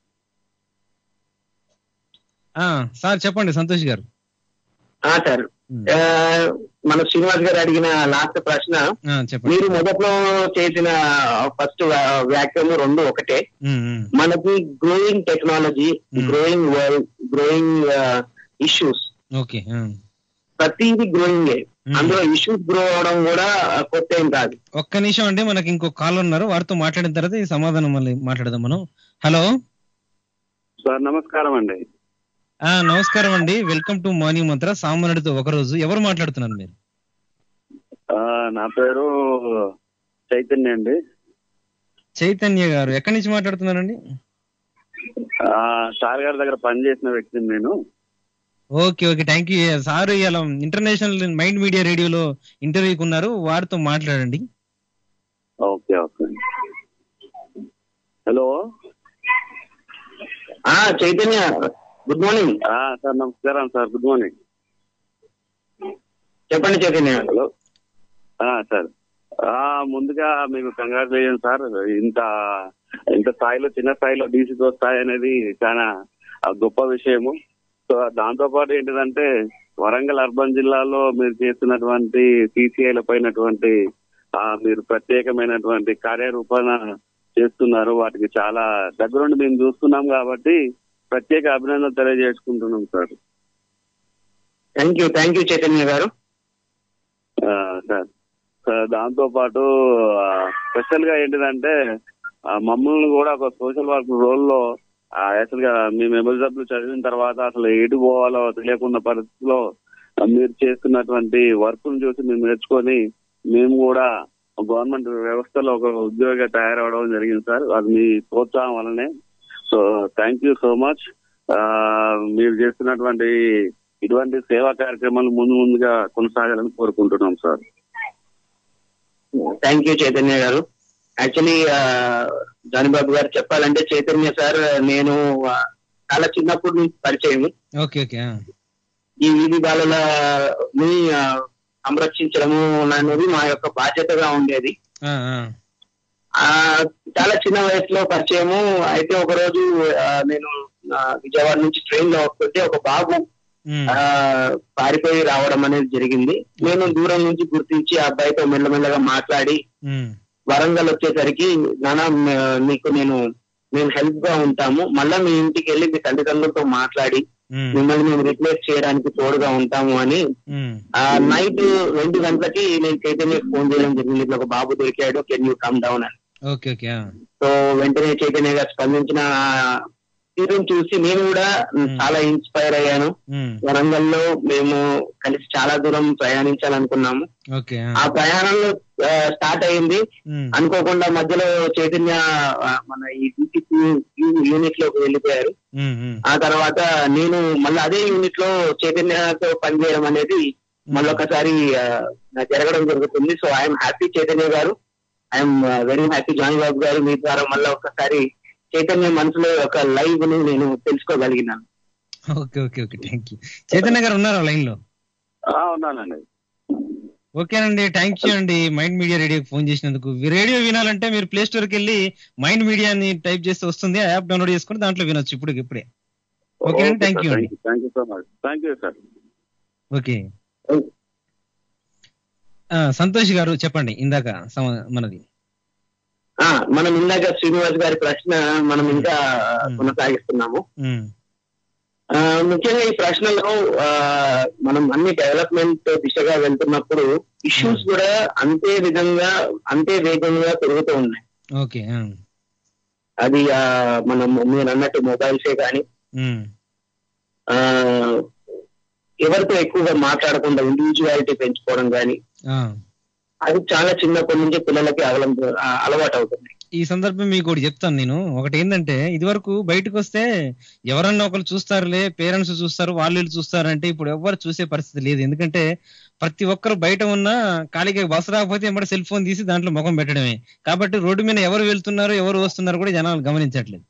ఆ, సార్ చెప్పండి సంతోష్ గారు ఆ, సార్ ఆ, మన శ్రీనివాస్ గారు అడిగిన లాస్ట్ ప్రశ్న ఆ, చెప్పండి మీరు మొదట్లో చేసిన ఫస్ట్ వ్యాఖ్యము రెండు ఒకటే ఉమ్, ఉమ్, మనకి growing technology Hmm. Growing world growing issues okay um. ప్రతిదీ గ్రోయింగ్ Hmm. అందులో ఇష్యూస్ గ్రో అవడం కూడా కొత్త ఏం కాదు ఒక్క నిమిషం అండి మనకి ఇంకో కాల్ ఉన్నారు వారితో మాట్లాడిన తర్వాత ఈ సమాధానం మళ్ళీ మాట్లాడదాం మనం హలో సార్ నమస్కారం అండి ఆ నమస్కారం అండి వెల్కమ్ టు మార్నింగ్ మంత్ర సామాన్యుడితో ఒక రోజు ఎవరు మాట్లాడుతున్నారు మీరు ఆ, నా పేరు చైతన్య అండి చైతన్య గారు ఎక్కడి నుంచి మాట్లాడుతున్నారండి ఆ, సార్ గారి దగ్గర పనిచేసిన వ్యక్తిని నేను okay okay thank you sir ఇలా ఇంటర్నేషనల్ మైండ్ మీడియా రేడియోలో ఇంటర్వ్యూకి ఉన్నారు వారితో మాట్లాడండి ఓకే ఓకే హలో ఆ చైతన్య గుడ్ మార్నింగ్ ఆ, సార్ నమస్కారం సార్ గుడ్ మార్నింగ్ చెప్పండి చైతన్య హలో ఆ, సార్ ఆ, ముందుగా మీకు కంగ్రాచులేషన్ సార్ ఇంత ఇంత స్థాయిలో చిన్న స్థాయిలో డీసీకి వస్తాయి అనేది చాలా ఆ, గొప్ప విషయము సో దాంతో పాటు ఏంటిదంటే వరంగల్ అర్బన్ జిల్లాలో మీరు చేస్తున్నటువంటి సిసిఐల పైనటువంటి ఆ, మీరు ప్రత్యేకమైనటువంటి కార్యరూపణ చేస్తున్నారు వాటికి చాలా దగ్గరుండి మేము చూస్తున్నాం కాబట్టి ప్రత్యేక అభినందనలు తెలియజేసుకుంటున్నాం sir thank you thank you Chaitanya గారు ఆ, సార్ సార్ దాంతో పాటు స్పెషల్ గా ఏంటిదంటే ఆ, మమ్మల్ని కూడా ఒక సోషల్ వర్క్ రోల్ లో యాక్చువల్ గా మేము ఎలిజబుల్ చదివిన తర్వాత అసలు ఎటు పోవాలో తెలియకున్న పరిస్థితిలో ఆ, మీరు చేస్తున్నటువంటి వర్క్ చూసి మేము నేర్చుకొని మేము కూడా గవర్నమెంట్ వ్యవస్థలో ఒక ఉద్యోగిగా తయారవడం జరిగింది సార్ అది మీ ప్రోత్సాహం వల్లనే so thank you so much మీరు చేస్తున్నటువంటి ఇటువంటి సేవా కార్యక్రమాలు ముందు ముందుగా కొనసాగాలని కోరుకుంటున్నాం సార్ థ్యాంక్ యూ చైతన్య గారు యాక్చువల్లీ జానిబాబు గారు చెప్పాలంటే చైతన్య సార్ నేను ఆ, చాలా చిన్నప్పటి నుంచి పరిచయం ఓకే ఓకే ఆ. ఈ వీధి బాలలని ఆ, సంరక్షించడము అనేది మా యొక్క బాధ్యతగా ఉండేది ఆ, ఆ. ఆ చాలా చిన్న వయసులో పరిచయము అయితే ఒక రోజు ఆ, నేను ఆ, విజయవాడ నుంచి ట్రైన్ లో వస్తుంటే ఒక బాబు ఉమ్. ఆ పారిపోయి రావడం అనేది జరిగింది నేను దూరం నుంచి గుర్తించి ఆ అబ్బాయితో మెల్లమెల్లగా మాట్లాడి ఉమ్. వరంగల్ వచ్చేసరికి నానా మ- నీకు నేను మేము హెల్ప్ గా ఉంటాము మళ్ళా మీ ఇంటికి వెళ్ళి మీ తల్లిదండ్రులతో మాట్లాడి ఉమ్. మిమ్మల్ని మేము రిప్లేస్ చేయడానికి తోడుగా ఉంటాము అని ఉమ్. ఆ నైట్ రెండు గంటలకి నేను చైతన్య ఫోన్ చేయడం జరిగింది ఇట్లా ఒక బాబు దొరికాడు కెన్ యూ కమ్ డౌన్ అని ఓకే ఓకే ఆ. సో వెంటనే చైతన్య గారు స్పందించిన తీరును చూసి నేను కూడా చాలా ఇన్స్పైర్ అయ్యాను ఉమ్. వరంగల్ లో మేము కలిసి చాలా దూరం ప్రయాణించాలనుకున్నాము ఓకే ఆ. ఆ ప్రయాణంలో స్టార్ట్ అయింది ఉమ్. అనుకోకుండా మధ్యలో చైతన్య ఆ, మన ఈ డిసిపి యూనిట్ లోకి వెళ్ళిపోయారు ఉమ్. ఉమ్. ఆ తర్వాత నేను మళ్ళీ అదే యూనిట్ లో చైతన్యతో పనిచేయడం అనేది మళ్ళొకసారి ఆ, జరగడం జరుగుతుంది సో ఐఎమ్ హ్యాపీ చైతన్య గారు I'm very happy Johnny Babu గారు మీ ద్వారా మళ్ళీ ఒకసారి చైతన్య మనసులో ఒక లైవ్ ను నేను తెలుసుకోగలిగినాను okay okay okay thank you Chaitanya గారు ఉన్నారా లైన్ లో ఆ, ఉన్నానండి ఓకేనండి థ్యాంక్ యూ అండి మైండ్ మీడియా రేడియోకి ఫోన్ చేసినందుకు ఈ రేడియో వినాలంటే మీరు ప్లే స్టోర్కి వెళ్ళి మైండ్ మీడియా అని టైప్ చేస్తే వస్తుంది ఆ యాప్ డౌన్లోడ్ చేసుకుని దాంట్లో వినొచ్చు ఇప్పుడు ఇప్పుడే ఓకే అండి థ్యాంక్ యూ అండి thank you so much thank you sir okay ఆ, సంతోష్ గారు చెప్పండి ఇందాక సమ- మనది ఆ, మనం ఇందాక శ్రీనివాస్ గారి ప్రశ్న మనం ఇంకా కొనసాగిస్తున్నాము ఉమ్. ఆ, ముఖ్యంగా ఈ ప్రశ్నలో ఆ, మనం అన్ని డెవలప్మెంట్ దిశగా వెళ్తున్నప్పుడు ఇష్యూస్ కూడా అంతే విధంగా అంతే వేగంగా పెరుగుతూ ఉన్నాయి ఓకే ఆ. అది ఆ, మనం మీరు అన్నట్టు మొబైల్సే కానీ ఉమ్. ఆ, ఎవరితో ఎక్కువగా మాట్లాడకుండా ఇండివిజువాలిటీ పెంచుకోవడం కానీ ఆ. అది చాలా చిన్నప్పటి నుంచి పిల్లలకి అవలంబ ఆ, అలవాటు అవుతుంది ఈ సందర్భం మీకు ఒకటి చెప్తాను నేను ఒకటి ఏంటంటే ఇది వరకు బయటకు వస్తే ఎవరన్నా ఒకరు చూస్తారులే పేరెంట్స్ చూస్తారు వాళ్ళు వీళ్ళు చూస్తారంటే ఇప్పుడు ఎవరు చూసే పరిస్థితి లేదు ఎందుకంటే ప్రతి ఒక్కరు బయట ఉన్న ఖాళీగా బస్సు రాకపోతే ఎంబడి సెల్ ఫోన్ తీసి దాంట్లో ముఖం పెట్టడమే కాబట్టి రోడ్డు మీద ఎవరు వెళ్తున్నారు ఎవరు వస్తున్నారు కూడా జనాలు గమనించట్లేదు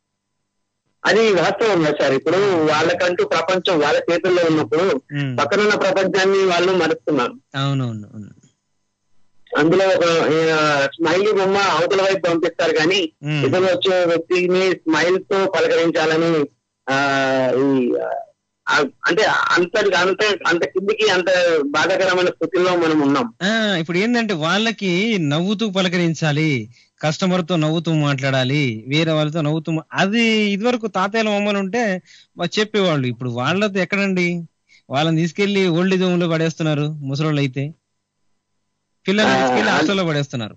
అది వాస్తవంగా సార్ ఇప్పుడు వాళ్ళకంటూ ప్రపంచం వాళ్ళ చేతుల్లో ఉన్నప్పుడు ఉమ్. పక్కనున్న ప్రపంచాన్ని వాళ్ళు మరుస్తున్నారు అవునవును అవును అందులో ఒక స్మైలీ బొమ్మ అవతల వైపు పంపిస్తారు కానీ ఉమ్. ఇతను వచ్చే వ్యక్తిని స్మైల్ తో పలకరించాలని ఆ ఈ ఆ, అంటే అంత అంత అంత కిందికి అంత బాధాకరమైన స్థితిలో మనం ఉన్నాం ఆ ఇప్పుడు ఏంటంటే వాళ్ళకి నవ్వుతూ పలకరించాలి కస్టమర్ తో నవ్వుతూ మాట్లాడాలి వేరే వాళ్ళతో నవ్వుతూ మా- అది ఇదివరకు తాతయ్యల మమ్మల్ని ఉంటే వా- చెప్పేవాళ్ళు ఇప్పుడు వాళ్ళతో ఎక్కడండి వాళ్ళని తీసుకెళ్లి ఓల్డ్ ఏజ్ హోమ్ లో పడేస్తున్నారు ముసలోళ్ళు అయితే పిల్లల్ని ఆ, తీసుకెళ్లి అన్- హాస్టల్లో పడేస్తున్నారు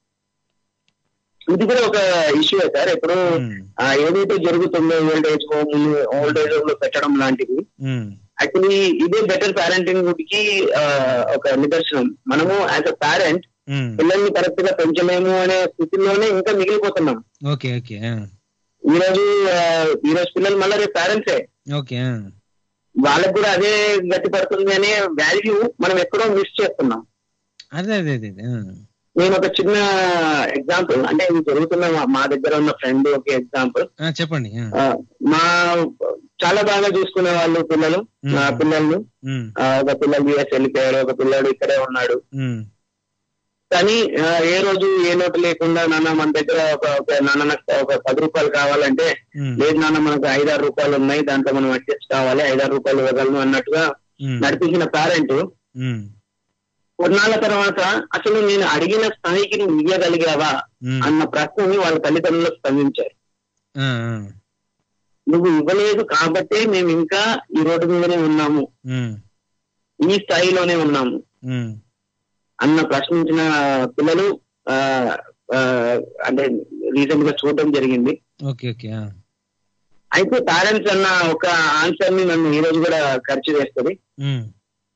ఇది కూడా ఒక ఇష్యూ సార్ ఇప్పుడు ఆ, ఏదైతే జరుగుతుందో old age home old age home లో పెట్టడం లాంటివి ఉమ్, యాక్చువల్లీ ఇదే బెటర్ పేరెంటింగ్ కి ఆ, ఒక నిదర్శనం మనము యాజ్ అ పేరెంట్ ఉమ్. పిల్లల్ని కరెక్ట్ గా పెంచలేము అనే స్థితిలోనే ఇంకా మిగిలిపోతున్నాం ఓకే ఓకే ఆ, ఈ రోజు ఆ, ఈ రోజు పిల్లలు మళ్ళీ రేపు పేరెంట్సే ఓకే ఆ, వాళ్ళకు కూడా అదే గట్టి పడుతుంది అనే వాల్యూ మనం ఎక్కడో మిస్ చేస్తున్నాం అదే అదే అదే అదే, ఆ. నేను ఒక చిన్న ఎగ్జాంపుల్ అంటే ఇది జరుగుతున్న మా- మా దగ్గర ఉన్న ఫ్రెండ్ ఒక ఎగ్జాంపుల్ ఆ, చెప్పండి ఆ, మా చాలా బాగా చూసుకునే వాళ్ళు పిల్లలు మా పిల్లల్ని ఉమ్, ఆ, ఒక పిల్లలు యూఎస్ వెళ్ళిపోయాడు ఒక పిల్లడు ఇక్కడే ఉన్నాడు ఉమ్, కానీ ఆ, ఏ రోజు ఏ లోటు లేకుండా నాన్న మన దగ్గర ఒక ఒక నాన్న నాకు ఒక పది రూపాయలు కావాలంటే ఉమ్, లేదు నాన్న మనకు ఐదారు రూపాయలు ఉన్నాయి దాంట్లో మనం అడ్జస్ట్ కావాలి ఐదారు రూపాయలు ఇవ్వగలను అన్నట్టుగా ఉమ్, నడిపించిన పేరెంట్ ఉమ్, కొన్నాళ్ళ తర్వాత అసలు నేను అడిగిన స్థాయికి నువ్వు ఇవ్వగలిగావా ఉమ్. అన్న ప్రశ్నని వాళ్ళ తల్లిదండ్రులు స్పందించారు ఆ, ఆ, నువ్వు ఇవ్వలేదు కాబట్టే మేము ఇంకా ఈ రోడ్డు మీదనే ఉన్నాము ఉమ్, ఈ స్థాయిలోనే ఉన్నాము ఉమ్, అన్న ప్రశ్నించిన పిల్లలు ఆ, ఆ, అంటే రీసెంట్ గా చూడడం జరిగింది ఓకే ఓకే ఆ, అయితే పేరెంట్స్ అన్న ఒక ఆన్సర్ ని నన్ను ఈ రోజు కూడా ఖర్చు చేస్తుంది ఉమ్,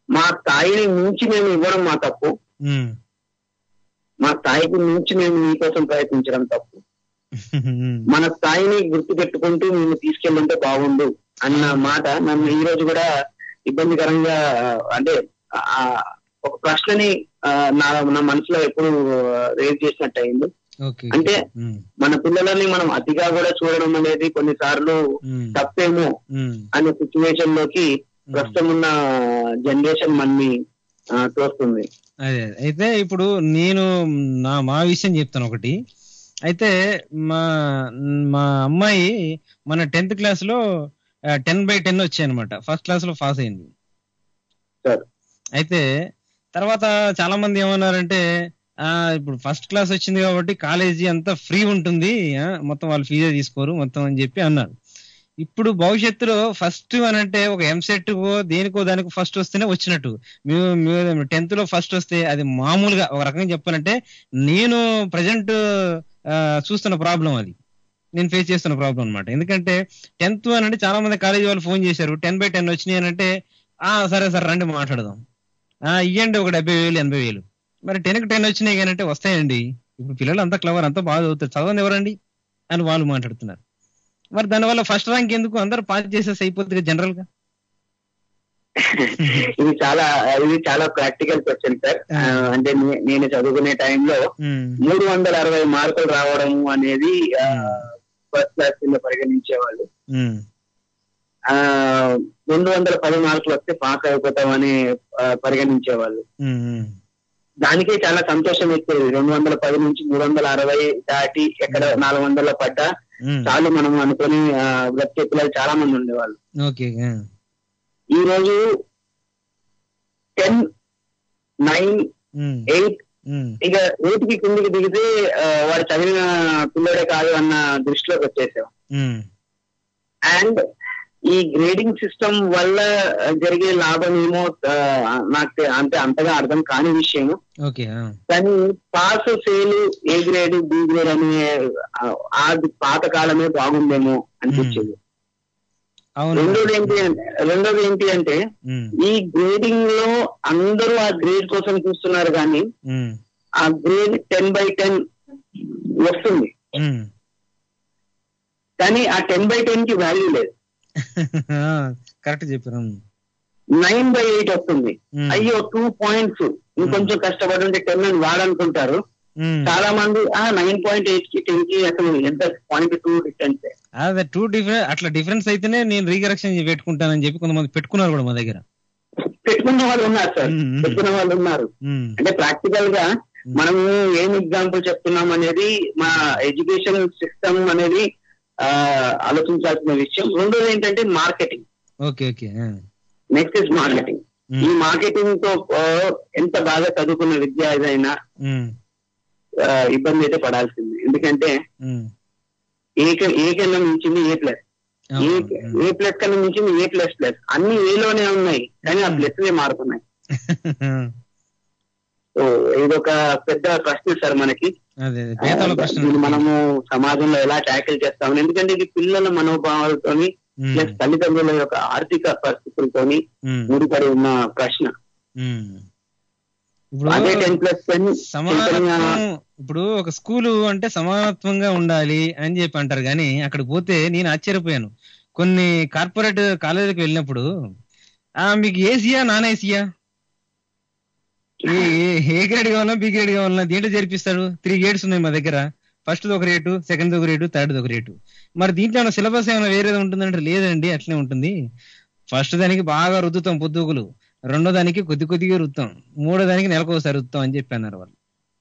మా స్థాయిని మించి మేము ఇవ్వడం మా తప్పు ఉమ్. మా స్థాయికి మించి మేము మీకోసం ప్రయత్నించడం తప్పు ఉమ్. మన స్థాయిని గుర్తు పెట్టుకుంటూ మేము తీసుకెళ్ళుంటే బాగుండు అన్న మాట నన్ను ఈ రోజు కూడా ఇబ్బందికరంగా ఆ, అంటే ఆ, ఒక ప్రశ్నని ఆ, నా నా మనసులో ఎప్పుడు రేజ్ చేసినట్టు అయింది ఓకే అంటే ఉమ్. మన పిల్లలని మనం అతిగా కూడా చూడడం అనేది కొన్నిసార్లు ఉమ్. తప్పేమో ఉమ్. అనే సిచ్యువేషన్ లోకి ప్రస్తుతం ఉన్న జనరేషన్ మనని ఆ, తోస్తుంది అదే అదే. అయితే ఇప్పుడు నేను నా మా విషయం చెప్తాను ఒకటి అయితే మా మా అమ్మాయి మన టెన్త్ క్లాస్ లో టెన్ బై టెన్ వచ్చాయి అనమాట ఫస్ట్ క్లాస్ లో పాస్ అయింది సార్ అయితే తర్వాత చాలా మంది ఏమన్నారంటే ఆ ఇప్పుడు ఫస్ట్ క్లాస్ వచ్చింది కాబట్టి కాలేజీ అంతా ఫ్రీ ఉంటుంది ఆ, మొత్తం వాళ్ళు ఫీజే తీసుకోరు మొత్తం అని చెప్పి అన్నారు ఇప్పుడు భవిష్యత్తులో ఫస్ట్ అని అంటే ఒక ఎంసెట్ కో దేనికో దానికో ఫస్ట్ వస్తేనే వచ్చినట్టు మేము టెన్త్ లో ఫస్ట్ వస్తే అది మామూలుగా ఒక రకంగా చెప్పాలంటే నేను ప్రజెంట్ చూస్తున్న ప్రాబ్లం అది నేను ఫేస్ చేస్తున్న ప్రాబ్లం అన్నమాట ఎందుకంటే టెన్త్ అని అంటే చాలా మంది కాలేజీ వాళ్ళు ఫోన్ చేశారు టెన్ బై టెన్ వచ్చినాయి అని అంటే ఆ సరే సరే రండి మాట్లాడదాం ఆ ఇవ్వండి ఒక డెబ్బై వేలు ఎనభై వేలు మరి టెన్ కి టెన్ వచ్చినాయి కానీ అంటే వస్తాయండి ఇప్పుడు పిల్లలు అంతా క్లవర్ అంతా బాగా చదువుతారు చదవండి ఎవరండి అని వాళ్ళు మాట్లాడుతున్నారు మరి దానివల్ల ఫస్ట్ ర్యాంక్ ఎందుకు అందరూ పాస్ చేసేసి అయిపోతుంది జనరల్ గా ఇది చాలా ఇది చాలా ప్రాక్టికల్ క్వశ్చన్ సార్ ఆ, అంటే నే- నేను చదువుకునే టైంలో ఉమ్, మూడు వందల అరవై మార్కులు రావడం అనేది ఫస్ట్ క్లాస్ కింద పరిగణించేవాళ్ళు ఉమ్, ఆ రెండు వందల పది మార్కులు వస్తే పాస్ అయిపోతామని ఆ, పరిగణించేవాళ్ళు ఉమ్, ఉమ్, దానికే చాలా సంతోషం వచ్చేది రెండు వందల పది నుంచి మూడు వందల అరవై దాటి ఎక్కడ నాలుగు వందల పడ్డా ఉమ్. చాలు మనం అనుకుని ఆ, బ్రతికే పిల్లలు చాలా మంది ఉండేవాళ్ళు ఓకే ఆ, ఈ రోజు టెన్ నైన్ ఉమ్, ఎయిట్ ఉమ్, ఇక ఎయిట్కి కిందికి దిగితే ఆ, వాడు చదివిన పిల్లడే కాదు అన్న దృష్టిలోకి వచ్చేసాం ఉమ్, అండ్ ఈ గ్రేడింగ్ సిస్టమ్ వల్ల జరిగే లాభం ఏమో ఆ, నాకు తె- అంటే అంతగా అర్థం కాని విషయము ఓకే ఆ, కానీ pass fail A grade B grade అనే ఆ, ఆ పాత కాలమే బాగుందేమో అనిపించేది అవును రెండోది ఏంటి అంటే రెండోది ఏంటి అంటే ఉమ్, ఈ గ్రేడింగ్ లో అందరూ ఆ గ్రేడ్ కోసం చూస్తున్నారు కానీ ఉమ్, ఆ గ్రేడ్ టెన్ బై టెన్ వస్తుంది ఉమ్. కానీ ఆ టెన్ బై టెన్ కి వాల్యూ లేదు ఆ, కరెక్ట్ చెప్పారు ఉమ్, నైన్ బై ఎయిట్ వస్తుంది ఉమ్, అయ్యో టూ పాయింట్స్ ఇంకొంచెం కష్టపడి ఉంటే టెన్ అని వాడనుకుంటారు ఉమ్. చాలా మంది ఆ నైన్ పాయింట్ ఎయిట్ కి టెన్ కి అసలు ఎంత పాయింట్ టూ డిస్టెన్స్ అదే టూ డిఫరెంట్ అట్లా డిఫరెన్స్ అయితేనే నేను రీకరెక్షన్ పెట్టుకుంటానని చెప్పి కొంతమంది పెట్టుకున్నారు కూడా మా దగ్గర పెట్టుకున్న వాళ్ళు ఉన్నారు సార్ ఉమ్, ఉమ్. పెట్టుకున్న వాళ్ళు ఉన్నారు ఉమ్, అంటే ప్రాక్టికల్ గా మనము ఏం ఎగ్జాంపుల్ చెప్తున్నాం అనేది మా ఎడ్యుకేషన్ సిస్టమ్ అనేది ఆ ఆలోచించాల్సిన విషయం రెండోది ఏంటంటే మార్కెటింగ్ ఓకే ఓకే ఆ, నెక్స్ట్ ఇస్ మార్కెటింగ్ ఉమ్, ఈ మార్కెటింగ్ తో ఆ, ఎంత బాగా చదువుకున్న విద్య ఏదైనా ఉమ్, ఆ, ఇబ్బంది అయితే పడాల్సింది ఎందుకంటే ఉమ్. ఏ క- ఏ కన్నా మించింది ఏ ప్లస్ ఏ అవును, ఏ ప్లస్ కన్నా మించింది ఏ ప్లస్ ప్లస్ అన్ని ఏలోనే ఉన్నాయి కానీ ఆ ప్లస్ మారుతున్నాయి ఉమ్. సో ఇదొక పెద్ద ప్రశ్న సార్ మనకి అదే అదే పేదల ప్రశ్న దీన్ని మనము సమాజంలో ఎలా ట్యాకిల్ చేస్తామని ఎందుకంటే ఇది పిల్లల మనోభావాలతోని ఉమ్, ప్లస్ తల్లిదండ్రుల యొక్క ఆర్థిక పరిస్థితులతోని ఉమ్, ముడిపడి ఉన్న ప్రశ్న ఉమ్. అదే ఇప్పుడు టెన్ ప్లస్ టెన్ సమానత్వం ఇప్పుడు ఒక స్కూలు అంటే సమానత్వంగా ఉండాలి అని చెప్పి అంటారు కానీ అక్కడికి పోతే నేను ఆశ్చర్యపోయాను కొన్ని కార్పొరేట్ కాలేజీలకు వెళ్ళినప్పుడు ఆ మీకు ఏసీయా నాన్ ఏసీయా ఏ ఏ- ఏ గ్రేడ్ కావాలన్నా బి గ్రేడ్ కావాలన్నా దీంట్లో చేర్పిస్తాడు త్రీ గ్రేడ్స్ ఉన్నాయి మా దగ్గర ఫస్ట్ ఒక రేటు సెకండ్ ఒక రేటు థర్డ్ ఒక రేటు మరి దీంట్లో ఏమైనా సిలబస్ ఏమైనా వేరేది ఉంటుందంటే లేదండి అట్లే ఉంటుంది ఫస్ట్ దానికి బాగా రుద్దుతాం పొద్దుగులు రెండో దానికి కొద్ది కొద్దిగా రుద్దుతాం మూడో దానికి నెలకు ఒకసారి రుద్దుతాం అని చెప్పి అన్నారు వాళ్ళు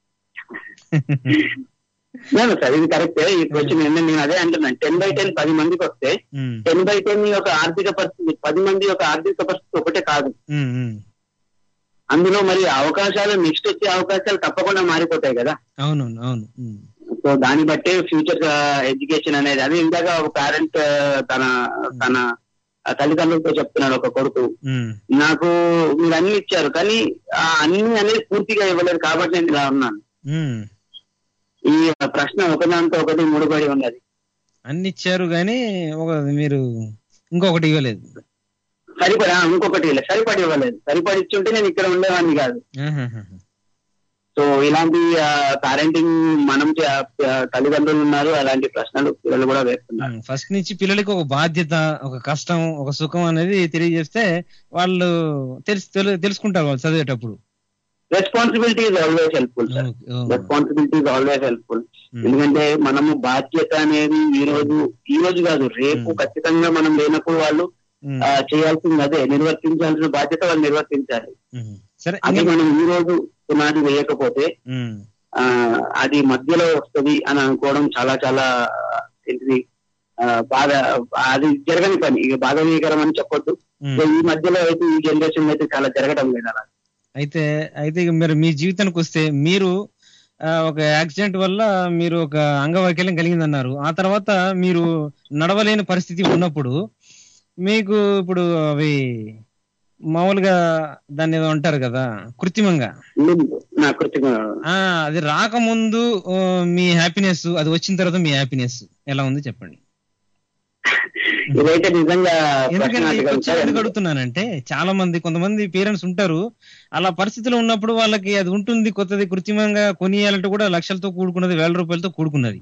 నేను సార్ ఇది కరెక్టే ఈ క్వశ్చన్ ఏంటంటే నేను అదే అంటున్నాను టెన్ బై టెన్ పది మందికి వస్తే ఉమ్, టెన్ బై టెన్ యొక్క ఆర్థిక పరిస్థితి పది మంది యొక్క ఆర్థిక పరిస్థితి ఒకటే కాదు ఉమ్, ఉమ్. అందులో మరి అవకాశాలు నెక్స్ట్ వచ్చే అవకాశాలు తప్పకుండా మారిపోతాయి కదా అవునవును అవును ఉమ్, సో దాన్ని బట్టే ఫ్యూచర్ ఎడ్యుకేషన్ అనేది అదే ఇందాక ఒక పేరెంట్ తన తన తల్లిదండ్రులతో చెప్తున్నాడు ఒక కొడుకు ఉమ్, నాకు మీరు అన్ని ఇచ్చారు కానీ ఆ అన్ని అనేది పూర్తిగా ఇవ్వలేదు కాబట్టి నేను ఇలా ఉన్నాను ఉమ్. ఈ ప్రశ్న ఒకదాంతో ఒకటి ముడిపడి ఉన్నది అన్ని ఇచ్చారు కానీ ఒక మీరు ఇంకొకటి ఇవ్వలేదు సరిపడి ఆ, ఇంకొకటి ఇలా సరిపడి ఇవ్వలేదు సరిపడి ఇచ్చుంటే నేను ఇక్కడ ఉండేవాడిని కాదు ఆహాహా. సో ఇలాంటి పేరెంటింగ్ మనం చే- ఆ, తల్లిదండ్రులు ఉన్నారు అలాంటి ప్రశ్నలు పిల్లలు కూడా వేస్తున్నారు ఫస్ట్ నుంచి పిల్లలకి ఒక బాధ్యత ఒక కష్టం ఒక సుఖం అనేది తెలియజేస్తే వాళ్ళు తెలుసు తెలు- తెలుసుకుంటారు వాళ్ళు చదివేటప్పుడు responsibility is always helpful sir responsibility is always helpful ఎందుకంటే మనము బాధ్యత అనేది ఈ రోజు ఈ రోజు కాదు రేపు ఖచ్చితంగా మనం లేనప్పుడు వాళ్ళు ఆ, చేయాల్సింది అదే నిర్వర్తించాల్సిన బాధ్యత వాళ్ళు నిర్వర్తించాలి సరే అది మనం ఈ రోజు పునాది వేయకపోతే ఉమ్, ఆ అది మధ్యలో వస్తది అని అనుకోవడం చాలా చాలా ఆ, ఏంటిది ఆ, బాధ అది జరగని పని ఇక బాధనీకరం అని చెప్పొద్దు ఉమ్. సో ఈ మధ్యలో అయితే ఈ జనరేషన్ అయితే చాలా జరగడం లేదు అలా అయితే అయితే ఇక మీరు మీ జీవితానికి వస్తే మీరు ఆ, ఒక యాక్సిడెంట్ వల్ల మీరు ఒక అంగవైకల్యం కలిగిందన్నారు ఆ తర్వాత మీరు నడవలేని పరిస్థితి ఉన్నప్పుడు మీకు ఇప్పుడు అవి మామూలుగా దాన్ని ఏదో అంటారు కదా కృత్రిమంగా నా కృత్రిమ ఆ అది రాకముందు ఆ, మీ హ్యాపీనెస్ అది వచ్చిన తర్వాత మీ హ్యాపీనెస్ ఎలా ఉంది చెప్పండి ఇదైతే నిజంగా ఎందుకంటే ఈ ప్రశ్నార్థకం క్వశ్చన్ సార్. ఎందుకు అడుగుతున్నానంటే చాలా మంది కొంతమంది పేరెంట్స్ ఉంటారు అలా పరిస్థితిలో ఉన్నప్పుడు వాళ్ళకి అది ఉంటుంది కొత్తది కృత్రిమంగా కొనియాలంటే కూడా లక్షలతో కూడుకున్నది వేల రూపాయలతో కూడుకున్నది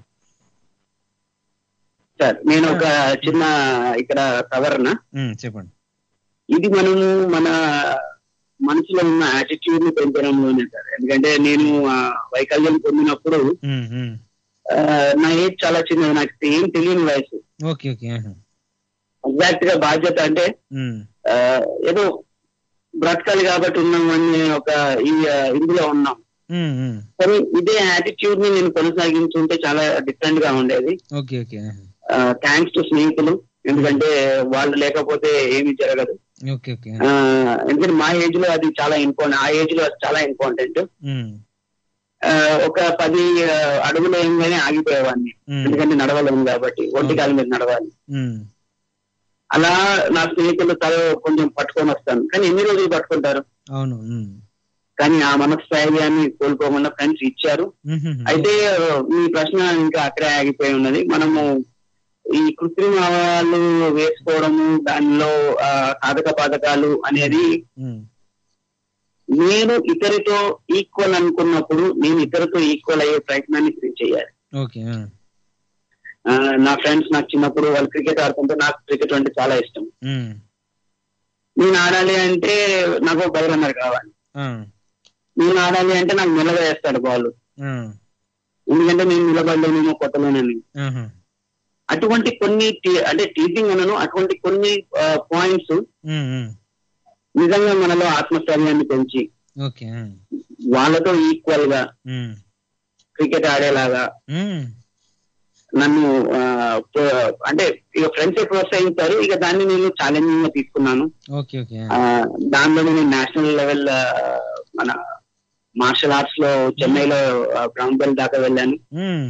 సార్ నేను ఒక చిన్న ఇక్కడ సవరణ ఉమ్, చెప్పండి ఇది మనము మన మనసులో ఉన్న యాటిట్యూడ్ ని పెంచడంలోనే సార్ ఎందుకంటే నేను ఆ, వైకల్యం పొందినప్పుడు ఉమ్, ఉమ్. ఆ, నా ఏజ్ చాలా చిన్నది నాకు ఏం తెలియని వయసు ఓకే ఓకే ఆహా. ఎగ్జాక్ట్ గా బాధ్యత అంటే ఉమ్, ఆ, ఏదో బ్రతకాలి కాబట్టి ఉన్నాం అని ఒక ఈ ఆ, ఇందులో ఉన్నాం ఉమ్, ఉమ్. కానీ ఇదే యాటిట్యూడ్ ని నేను కొనసాగించుంటే చాలా డిఫరెంట్ గా ఉండేది ఓకే ఓకే ఆహా. థ్యాంక్స్ టు స్నేహితులు ఎందుకంటే వాళ్ళు లేకపోతే ఏమీ జరగదు ఓకే ఓకే ఆ, ఎందుకంటే మా ఏజ్ లో అది చాలా ఇంపార్టెంట్ ఆ ఏజ్ లో అది చాలా ఇంపార్టెంట్ ఉమ్, ఒక పది ఆ, అడుగులు ఏంగానే ఆగిపోయేవాడిని ఉమ్, ఎందుకంటే నడవలేము కాబట్టి ఒంటి కాలు మీద నడవాలి ఉమ్. అలా నా స్నేహితులు తల కొంచెం పట్టుకొని వస్తాను కానీ ఎన్ని రోజులు పట్టుకుంటారు అవును ఉమ్. కానీ ఆ మనస్థైర్యాన్ని కోల్పోకుండా ఫ్రెండ్స్ ఇచ్చారు ఉమ్, ఉమ్, అయితే ఆ, మీ ప్రశ్న ఇంకా అక్కడే ఆగిపోయి ఉన్నది మనము ఈ కృత్రిమ అవయవాలు వేసుకోవడము దానిలో ఆ, సాధక బాధకాలు అనేది ఉమ్. నేను ఇతరితో ఈక్వల్ అనుకున్నప్పుడు నేను ఇతరుతో ఈక్వల్ అయ్యే ప్రయత్నాన్ని చేయాలి ఓకే ఆ. ఆ, నా ఫ్రెండ్స్ నాకు చిన్నప్పుడు వాళ్ళు క్రికెట్ ఆడుతుంటే నాకు క్రికెట్ అంటే చాలా ఇష్టం ఉమ్, నేను ఆడాలి అంటే నాకు ఒక రన్నర్ కావాలి ఆ, నేను ఆడాలి అంటే నాకు మెల్లగా వేస్తాడు బాల్ ఆ, ఎందుకంటే నేను నిలబడలేనేమో కొట్టలేనని ఆహా. అటువంటి కొన్ని టీ- అంటే టీచింగ్ అనను అటువంటి కొన్ని పాయింట్స్ ఉమ్, ఉమ్. నిజంగా మనలో ఆత్మస్థైర్యాన్ని పెంచి ఓకే ఆ. వాళ్ళతో ఈక్వల్ గా ఉమ్, క్రికెట్ ఆడేలాగా ఉమ్. నన్ను ఆ, ప్రో- అంటే ఇక ఫ్రెండ్స్ ప్రోత్సహించారు ఇక దాన్ని నేను ఛాలెంజింగ్ గా తీసుకున్నాను ఓకే ఓకే ఆ, దానిలో నేను నేషనల్ లెవెల్ మన మార్షల్ ఆర్ట్స్ లో చెన్నైలో బ్రౌన్ బెల్ట్ దాకా వెళ్ళాను ఉమ్,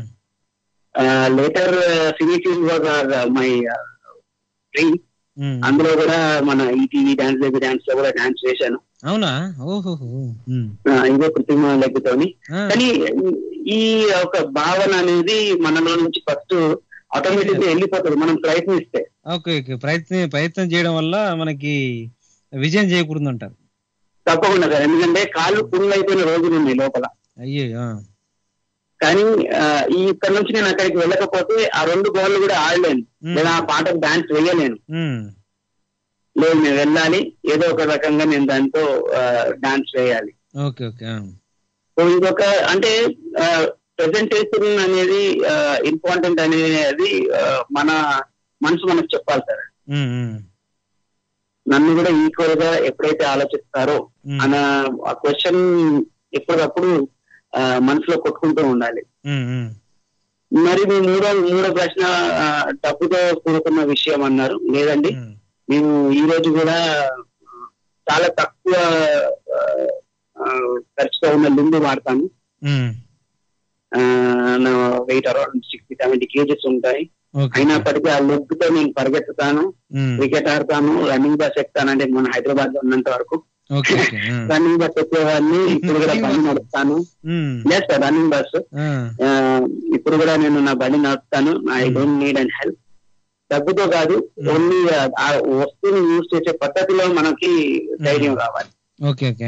లేటర్ ఫినిషింగ్ మై డ్రీమ్ ఉమ్. అందులో కూడా మన ఈటీవీ డాన్స్ బేబీ డాన్స్ లో కూడా డాన్స్ వేశాను అవునా ఓహో ఉమ్. ఆ, ఇదే కృత్రిమ లెగ్గుతోని ఆ. కానీ ఈ ఒక భావన అనేది మనలో నుంచి ఫస్ట్ ఆటోమేటిక్ గా వెళ్ళిపోతుంది మనం ప్రయత్నిస్తే ఓకే ఓకే ప్రయత్నం ప్రయత్నం చేయడం వల్ల మనకి విజయం చేయకూడదు అంటారు తప్పకుండా సార్ ఎందుకంటే కాళ్ళు పుండ్లు అయిపోయిన రోజులు ఉన్నాయి లోపల అయ్యో ఆ. కానీ ఆ, ఈ ఇక్కడ నుంచి నేను అక్కడికి వెళ్ళకపోతే ఆ రెండు గోళ్ళు కూడా ఆడలేను మ్మ్. లేదా ఆ పాటకు డాన్స్ వేయలేను ఉమ్, లేదు నేను వెళ్ళాలి ఏదో ఒక రకంగా నేను దాంతో డాన్స్ వేయాలి ఓకే ఓకే ఆ. సో ఇదొక అంటే ప్రెజెంటేషన్ అనేది ఇంపార్టెంట్ అనేది ఆ, మన మనసు మనకు చెప్పాలి సార్ ఉమ్, ఉమ్, నన్ను కూడా ఈక్వల్ గా ఎప్పుడైతే ఆలోచిస్తారో మ్మ్. అన్న ఆ క్వశ్చన్ ఎప్పటికప్పుడు ఆ, మనసులో కొట్టుకుంటూ ఉండాలి ఉమ్, ఉమ్. మరి మీ మూడో మూడో ప్రశ్న ఆ, డబ్బుతో కూడుకున్న విషయం అన్నారు లేదండి ఉమ్. నేను ఈ రోజు కూడా ఆ, చాలా తక్కువ ఆ, ఆ, ఖర్చుతో ఉన్న లింబు వాడతాను ఉమ్. ఆ, నా weight around sixty seventy kgs ఉంటాయి ఓకే అయినప్పటికీ ఆ లెగ్ తో నేను పరిగెత్తుతాను ఉమ్. క్రికెట్ ఆడతాను రన్నింగ్ బస్ ఎక్కుతాను అంటే మన హైదరాబాద్ లో ఉన్నంత వరకు ఓకే ఓకే ఆ. రన్నింగ్ బస్ ఎక్కేవాడిని ఇప్పుడు కూడా Running బండి bus. నడుపుతాను ఉమ్. లేదు సార్ రన్నింగ్ బస్ ఆ. ఇప్పుడు కూడా నేను నా బండి నడుపుతాను I don't need and help డబ్బుతో కాదు ఓన్లీ ఆ వస్తువుని యూజ్ చేసే పద్ధతిలో మనకి ధైర్యం రావాలి ఓకే ఓకే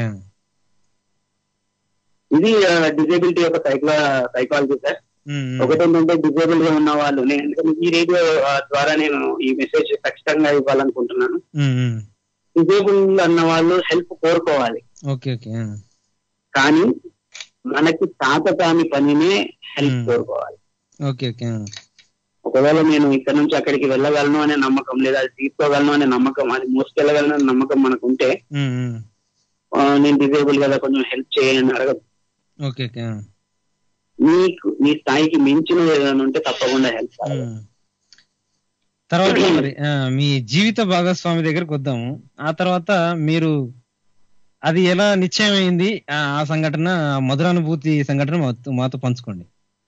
ఇది డిజేబిలిటీ యొక్క సైకలా సైకాలజీ సార్ ఉమ్, ఒకటి ఏంటంటే డిజేబుల్ గా ఉన్న వాళ్ళు నేను ఎందుకంటే ఈ రేడియో ఆ, ద్వారా నేను ఈ మెసేజ్ ఖచ్చితంగా ఇవ్వాలనుకుంటున్నాను ఉమ్, ఉమ్. డిజేబుల్ అన్న వాళ్ళు హెల్ప్ కోరుకోవాలి ఓకే ఓకే ఆ. కానీ మనకి తాత కాని పనినే హెల్ప్ Hmm. కోరుకోవాలి ఓకే ఓకే ఆ. ఒకవేళ నేను ఇక్కడ నుంచి అక్కడికి వెళ్ళగలను అనే నమ్మకం లేదా అది తీసుకోగలను అనే నమ్మకం అది మోసుకెళ్ళగలను అనే నమ్మకం మనకు ఉంటే ఉమ్, ఉమ్. ఆ, నేను డిజేబుల్ కదా కొంచెం హెల్ప్ చేయని అడగదు ఓకే ఓకే ఆ. నీకు నీ స్థాయికి మించిన ఏదైనా ఉంటే తప్పకుండా హెల్ప్ ఉమ్. తర్వాత మరి ఆ, మీ జీవిత భాగస్వామి దగ్గరకు వద్దాము ఆ తర్వాత మీరు అది ఎలా నిశ్చయమైంది ఆ ఆ సంఘటన ఆ మధురానుభూతి సంఘటన మాతో మాతో పంచుకోండి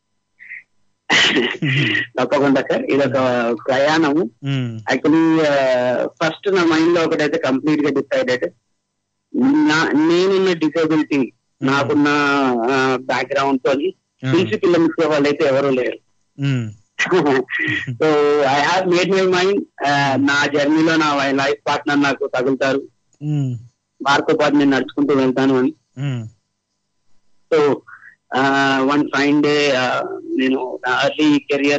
తప్పకుండా సార్ ఇదొక ప్రయాణము ఉమ్, యాక్చువల్లీ ఫస్ట్ నా మైండ్ లో ఒకటైతే కంప్లీట్ గా డిసైడెడ్ నా నేనున్న డిసేబిలిటీ నాకున్న బ్యాక్గ్రౌండ్ తోని ఆ, పిలిచి పిల్లనిచ్చే వాళ్ళైతే ఎవరు లేరు ఉమ్, so I have made my mind నా జర్నీలో నా లైఫ్ పార్ట్నర్ నాకు తగులుతారు ఉమ్, వారితో పాటు నేను నడుచుకుంటూ వెళ్తాను అని ఉమ్, సో వన్ ఫైన్ డే నేను నా అర్లీ కెరియర్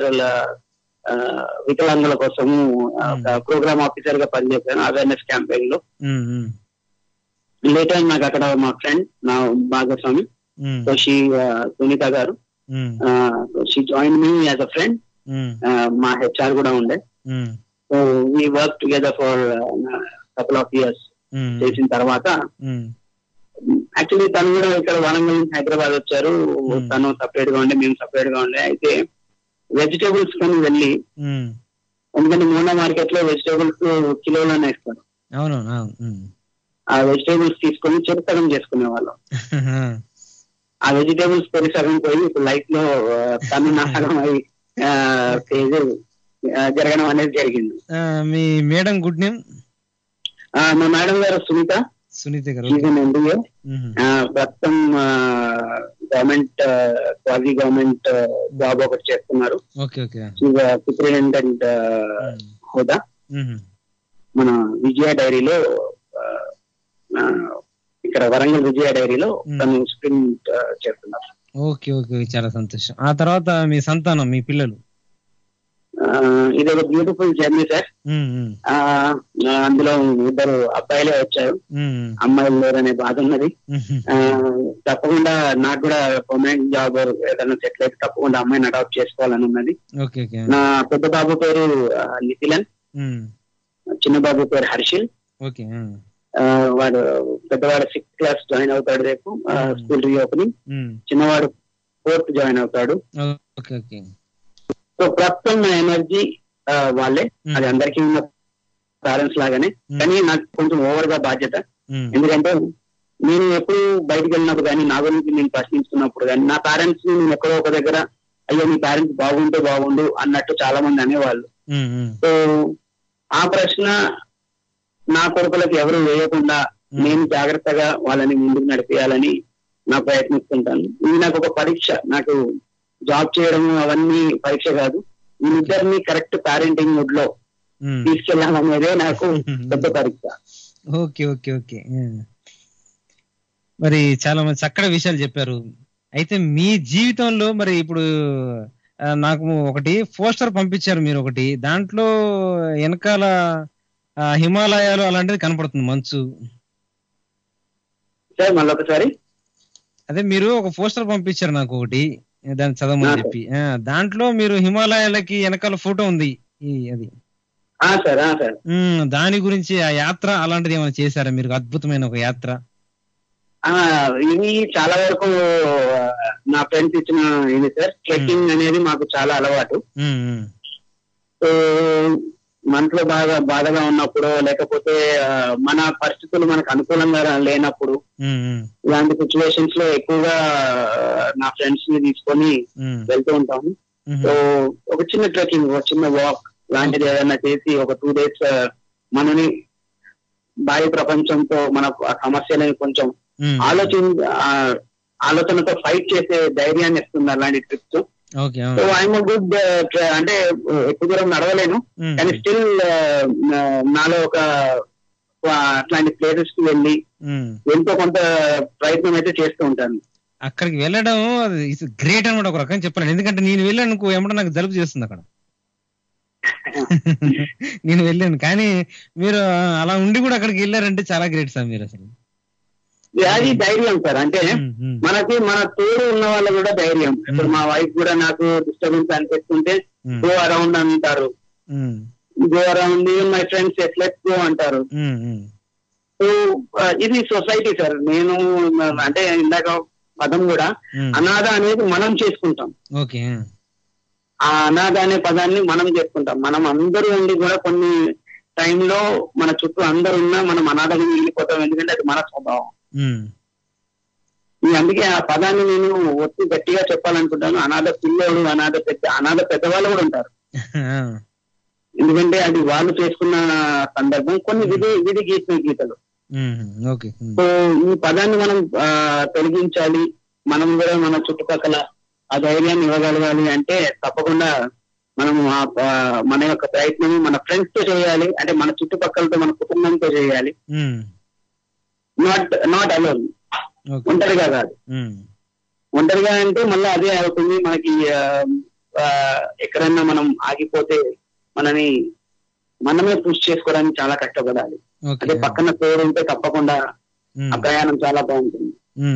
వికలాంగుల కోసము ఆ, ఒక ప్రోగ్రామ్ ఆఫీసర్ గా పనిచేశాను అవేర్నెస్ క్యాంపెయిన్ లో ఉమ్, ఉమ్, లేటర్ నాకు అక్కడ మా ఫ్రెండ్ నా భాగస్వామి ఉమ్, so she Sunitha garu um, she join me as a friend um, మా హెచ్ఆర్ కూడా ఉండే um, so we work together for couple of years um, చేసిన తర్వాత ఉమ్, యాక్చువల్లీ తను కూడా ఇక్కడ వరంగల్ నుంచి హైదరాబాద్ వచ్చారు తను సపరేట్ గా ఉండే మేము సపరేట్ గా ఉండే అయితే వెజిటేబుల్స్ కానీ వెళ్ళి ఉమ్. ఎందుకంటే మోనా మార్కెట్ లో వెజిటేబుల్స్ కిలోలోనే ఇస్తారు అవునవును అవును ఉమ్. ఆ వెజిటేబుల్స్ తీసుకొని చెరు సగం చేసుకునే వాళ్ళం ఆ వెజిటేబుల్స్ పెరి సగం పోయి ఇప్పుడు లైఫ్ లో ఆ, తను నా సగం అయి ఆ, ఫేజ్ ఆ, జరగడం అనేది జరిగింది ఆ, మీ మేడం గుడ్ నేమ్ ఆ, మా మేడం గారు సునీత సునీత గారు ఈజ్ అన్ ఎంబీఏ ఉమ్, ప్రస్తుతం గవర్నమెంట్ క్వాజీ గవర్నమెంట్ జాబ్ ఒకటి చేస్తున్నారు ఓకే ఓకే సూపరింటెండెంట్ హోదా ఉమ్, మన విజయ డైరీలో ఆ, ఆ, ఇక్కడ వరంగల్ విజయ డైరీలో తను స్ప్రింట్ చేస్తున్నారు ఓకే ఓకే చాలా సంతోషం ఆ తర్వాత మీ సంతానం మీ పిల్లలు ఆ, ఇది ఒక బ్యూటిఫుల్ జర్నీ సార్ ఉమ్, ఉమ్, ఆ, ఆ, అందులో ఇద్దరు అబ్బాయిలే వచ్చారు ఉమ్, అమ్మాయిలు లేరనే బాధ ఉన్నది ఉమ్, ఆ, తప్పకుండా నాకు కూడా పర్మనెంట్ జాబ్ ఏదైనా సెటిల్ అయితే తప్పకుండా అమ్మాయిని అడాప్ట్ చేసుకోవాలని ఉన్నది ఓకే ఓకే నా పెద్ద బాబు పేరు ఆ, నిఖిలన్ ఉమ్, చిన్న బాబు పేరు హర్షిల్ ఓకే ఉమ్, ఆ, వాడు పెద్దవాడు సిక్స్త్ క్లాస్ జాయిన్ అవుతాడు రేపు స్కూల్ రీఓపెనింగ్ ఉమ్, చిన్నవాడు ఫోర్త్ జాయిన్ అవుతాడు ఓకే ఓకే సో ప్రస్తుతం నా ఎనర్జీ వాళ్ళే అది అందరికీ ఉన్న పేరెంట్స్ లాగానే కానీ నాకు కొంచెం ఓవర్ గా బాధ్యత ఉమ్, ఎందుకంటే నేను ఎప్పుడు బయటికి వెళ్ళినప్పుడు కానీ నా గురించి నేను ప్రశ్నించుకున్నప్పుడు కానీ నా పేరెంట్స్ ని నేను ఎక్కడో ఒక దగ్గర అయ్యో మీ పేరెంట్స్ బాగుంటే బాగుండు అన్నట్టు చాలా మంది అనేవాళ్ళు ఉమ్, ఉమ్, సో ఆ ప్రశ్న నా కొడుకులకు ఎవరు వేయకుండా నేను జాగ్రత్తగా వాళ్ళని ముందుకు నడిపేయాలని నా ప్రయత్నిస్తుంటాను ఇది నాకు ఒక పరీక్ష నాకు జాబ్ చేయడం అవన్నీ పరీక్ష కాదు వీళ్ళిద్దరిని కరెక్ట్ పేరెంటింగ్ మూడ్ లో ఉమ్. తీసుకెళ్లాలనేదే నాకు పెద్ద పరీక్ష ఓకే ఓకే ఓకే ఉమ్. మరి చాలా మంది చక్కటి విషయాలు చెప్పారు అయితే మీ జీవితంలో మరి ఇప్పుడు ఆ, నాకు ఒకటి పోస్టర్ పంపించారు మీరు ఒకటి దాంట్లో వెనకాల ఆ, హిమాలయాలు అలాంటిది కనపడుతుంది మంచు సార్ మళ్ళొకసారి అదే మీరు ఒక పోస్టర్ పంపించారు నాకు ఒకటి దాన్ని చదవమని చెప్పి ఆ, దాంట్లో మీరు హిమాలయాలకి వెనకాల ఫోటో ఉంది ఈ అది ఆ సార్ ఆ సార్ ఉమ్, దాని గురించి ఆ యాత్ర అలాంటిది ఏమైనా చేశారా మీరు అద్భుతమైన ఒక యాత్ర ఆ ఇవి చాలా వరకు ఆ, నా ఫ్రెండ్స్ ఇచ్చిన ఇది సార్ ట్రెక్కింగ్ అనేది మాకు చాలా అలవాటు ఉమ్, ఉమ్, సో మనసులో బాగా బాధగా ఉన్నప్పుడు లేకపోతే ఆ, మన పరిస్థితులు మనకు అనుకూలంగా లేనప్పుడు ఉమ్, ఉమ్, ఇలాంటి సిచ్యువేషన్స్ లో ఎక్కువగా ఆ, నా ఫ్రెండ్స్ ని తీసుకొని ఉమ్, వెళ్తూ ఉంటాము ఉమ్. సో ఒక చిన్న ట్రెక్కింగ్ ఒక చిన్న వాక్ లాంటిది ఏదైనా చేసి ఒక టూ డేస్ మనని బాహ్య ప్రపంచంతో మన ఆ సమస్యలని కొంచెం ఉమ్. ఆలోచన ఆ, ఆలోచనతో ఫైట్ చేసే ధైర్యాన్ని ఇస్తుంది అలాంటి trips okay so I'm good అంటే uh, ఎక్కువ దూరం నడవలేను కానీ స్టిల్ నాలో ఒక uh, అట్లాంటి ప్లేసెస్ కి వెళ్ళి ఎంతో కొంత ప్రయత్నం అయితే చేస్తూ ఉంటాను అక్కడికి వెళ్ళడం గ్రేట్ అనమాట ఒక రకం చెప్పాను ఎందుకంటే నేను వెళ్ళాను అనుకో ఏమంటే నాకు జలుబు చేస్తుంది అక్కడ నేను వెళ్ళాను కానీ మీరు అలా ఉండి కూడా అక్కడికి వెళ్ళారంటే చాలా గ్రేట్ సార్ మీరు అసలు అది ధైర్యం సార్ అంటే మనకి మన తోడు ఉన్న వాళ్ళు కూడా ధైర్యం ఇప్పుడు మా వైఫ్ కూడా నాకు డిస్టర్బెన్స్ అనిపిస్తుంటే గో అరౌండ్ అంటారు గో అరౌండ్ మై ఫ్రెండ్స్ ఎట్లెట్ గో అంటారు సో ఇది సొసైటీ సార్ నేను అంటే ఇందాక పదం కూడా అనాథ అనేది మనం చేసుకుంటాం ఓకే ఆ అనాథ అనే పదాన్ని మనం చేసుకుంటాం మనం అందరూ ఉండి కూడా కొన్ని టైంలో మన చుట్టూ అందరు ఉన్నా మనం అనాథగా మిగిలిపోతాం ఎందుకంటే అది మన స్వభావం ఈ అందుకే ఆ పదాన్ని నేను ఒత్తి గట్టిగా చెప్పాలనుకుంటాను అనాథ పిల్లోడు అనాథ పెద్ద అనాథ పెద్దవాళ్ళు కూడా ఉంటారు ఎందుకంటే అది వాళ్ళు చేసుకున్న సందర్భం కొన్ని విధి విధి గీసిన గీతలు ఓకే సో ఈ పదాన్ని మనం ఆ, తొలగించాలి మనం కూడా మన చుట్టుపక్కల ఆ ధైర్యాన్ని ఇవ్వగలగాలి అంటే తప్పకుండా మనం ఆ- ఆ మన యొక్క ప్రయత్నం మన ఫ్రెండ్స్ తో చేయాలి అంటే మన చుట్టుపక్కలతో మన కుటుంబంతో చేయాలి నాట్ నాట్ అలోన్ ఒంటరిగా కాదు ఒంటరిగా అంటే మళ్ళీ అదే అవుతుంది మనకి ఆ, ఆ, ఎక్కడన్నా మనం ఆగిపోతే మనని మనమే పుష్ చేసుకోవడానికి చాలా కష్టపడాలి అదే పక్కన తోడు ఉంటే తప్పకుండా ఆ ప్రయాణం చాలా బాగుంటుంది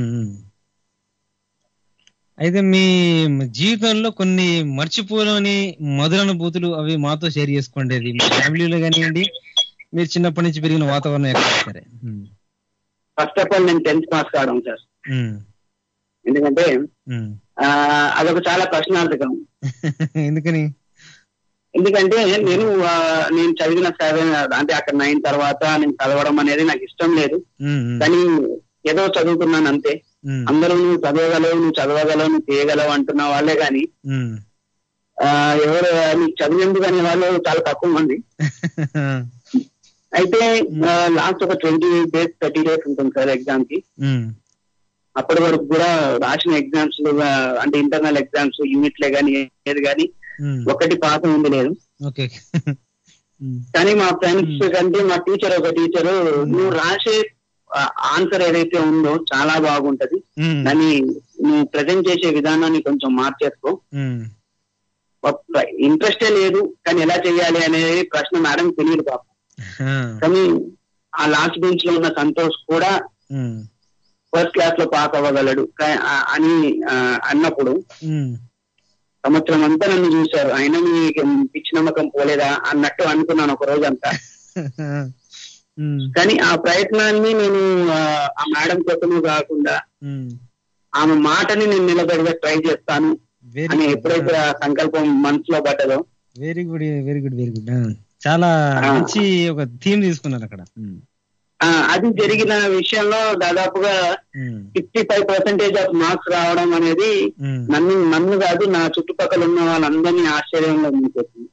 అయితే మీ జీవితంలో కొన్ని మర్చిపోలేని మధురానుభూతులు అవి మాతో షేర్ చేసుకోండి అది మీ ఫ్యామిలీలో కానివ్వండి మీరు చిన్నప్పటి నుంచి పెరిగిన వాతావరణం ఎక్కడ సరే ఉమ్, ఫస్ట్ ఆఫ్ ఆల్ నేను టెన్త్ పాస్ కావడం సార్ ఉమ్, ఎందుకంటే ఉమ్. ఆ, అదొక చాలా ప్రశ్నార్థకం ఎందుకని ఎందుకంటే నేను ఆ, నేను చదివిన సెవెన్ అంటే అక్కడ నైన్ తర్వాత నేను చదవడం అనేది నాకు ఇష్టం లేదు ఉమ్, ఉమ్, కానీ ఏదో చదువుతున్నాను అంతే ఉమ్, అందరూ నువ్వు చదవగలవు నువ్వు చదవగలవు నువ్వు చేయగలవు అంటున్న వాళ్ళే కానీ ఉమ్. ఆ, ఎవరు నీకు చదివేందుకు అనే వాళ్ళు చాలా తక్కువ మంది అయితే లాస్ట్ ఒక ట్వంటీ డేస్ థర్టీ డేస్ ఉంటుంది సార్ ఎగ్జామ్ కి ఉమ్, అప్పటి వరకు కూడా రాసిన ఎగ్జామ్స్ అంటే ఇంటర్నల్ ఎగ్జామ్స్ యూనిట్లే కానీ ఏది కానీ ఉమ్. ఒకటి పాస్ ఉంది లేదు ఓకే ఉమ్, కానీ మా ఫ్రెండ్స్ కంటే మా టీచర్ ఒక టీచర్ నువ్వు రాసే ఆన్సర్ ఏదైతే ఉందో చాలా బాగుంటది ఉమ్, దాన్ని నువ్వు ప్రజెంట్ చేసే విధానాన్ని కొంచెం మార్చేసుకో ఉమ్, ఇంట్రెస్టే లేదు కానీ ఎలా చేయాలి అనేది ప్రశ్న మేడం తెలియదు పాప ఆ, కానీ ఆ లాస్ట్ బెంచ్ లో ఉన్న సంతోష్ కూడా ఉమ్, ఫస్ట్ క్లాస్ లో పాస్ అవ్వగలడు కా- ఆ- అని ఆ, అన్నప్పుడు ఉమ్, సంవత్సరం అంతా నన్ను చూశారు అయినా మీకు పిచ్చి నమ్మకం పోలేదా అన్నట్టు అనుకున్నాను ఒక రోజు అంతా ఉమ్, కానీ ఆ ప్రయత్నాన్ని నేను ఆ, ఆ మేడం కోసమే కాకుండా ఉమ్. ఆమె మాటని నేను నిలబడిగా ట్రై చేస్తాను Very అని good. ఎప్పుడైతే ఆ సంకల్పం మనసులో పడ్డదో very good very good very good చాలా మంచి ఒక థీమ్ తీసుకున్నారు అక్కడ ఉమ్, ఆ, అది జరిగిన విషయంలో దాదాపుగా ఉమ్, sixty five percentage of marks రావడం అనేది ఉమ్. నన్ను నన్ను కాదు నా చుట్టుపక్కల ఉన్న వాళ్ళందరినీ ఆశ్చర్యంలో ముందుకొచ్చింది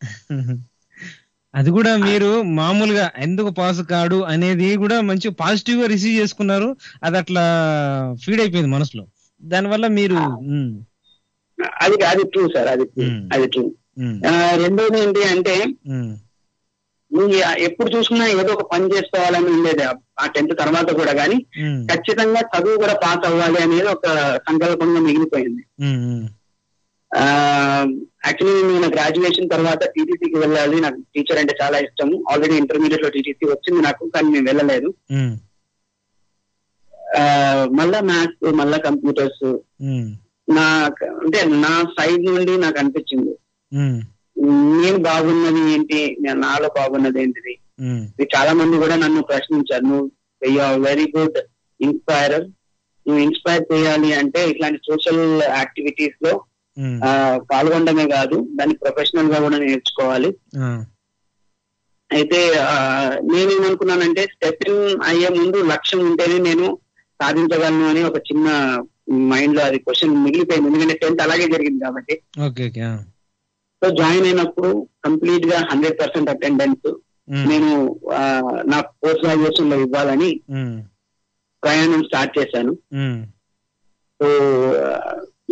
అది కూడా మీరు మామూలుగా ఎందుకు పాస్ కాడు అనేది కూడా మంచి పాజిటివ్ గా రిసీవ్ చేసుకున్నారు అది అట్లా ఫీడ్ అయిపోయింది మనసులో దానివల్ల మీరు ఉమ్, అది అది ట్రూ సార్ అది true. Hmm. అది ట్రూ ఉమ్, రెండోది ఏంటి అంటే ఉమ్, నువ్వు ఎప్పుడు చూసినా ఏదో ఒక పని చేసుకోవాలని ఉండేది ఆ- ఆ టెన్త్ తర్వాత కూడా కానీ ఉమ్, ఖచ్చితంగా చదువు కూడా పాస్ అవ్వాలి అనేది ఒక సంకల్పంగా మిగిలిపోయింది ఉమ్, ఉమ్, యాక్చువల్లీ నేను గ్రాడ్యుయేషన్ తర్వాత టీటీసీకి వెళ్ళాలి నాకు టీచర్ అంటే చాలా ఇష్టం ఆల్రెడీ ఇంటర్మీడియట్ లో టీటీసీ వచ్చింది నాకు కానీ నేను వెళ్ళలేదు ఉమ్, ఆ, మళ్ళా మ్యాథ్స్ మళ్ళా కంప్యూటర్స్ ఉమ్, నా అంటే నా సైడ్ నుండి నాకు అనిపించింది ఉమ్, నేను బాగున్నది ఏంటి నేను నాలో బాగున్నది ఏంటిది ఉమ్, ఇది చాలా మంది కూడా నన్ను ప్రశ్నించారు నువ్వు వెరీ గుడ్ ఇన్స్పైరర్ నువ్వు ఇన్స్పైర్ చేయాలి అంటే ఇట్లాంటి సోషల్ యాక్టివిటీస్ లో ఉమ్, ఆ, పాల్గొనడమే కాదు దాన్ని ప్రొఫెషనల్ గా కూడా నేర్చుకోవాలి ఆ, అయితే ఆ, నేనేమనుకున్నానంటే స్టెప్ ఇన్ అయ్యే ముందు లక్ష్యం ఉంటేనే నేను సాధించగలను అని ఒక చిన్న మైండ్ లో అది క్వశ్చన్ మిగిలిపోయింది ఎందుకంటే టెన్త్ అలాగే జరిగింది కాబట్టి ఓకే ఓకే ఆ, సో జాయిన్ అయినప్పుడు కంప్లీట్ గా హండ్రెడ్ పర్సెంట్ అటెండెన్స్ ఉమ్, నేను ఆ, నా పోస్ట్ గ్రాడ్యుయేషన్ లో ఇవ్వాలని ఉమ్, ప్రయాణం స్టార్ట్ చేశాను ఉమ్, సో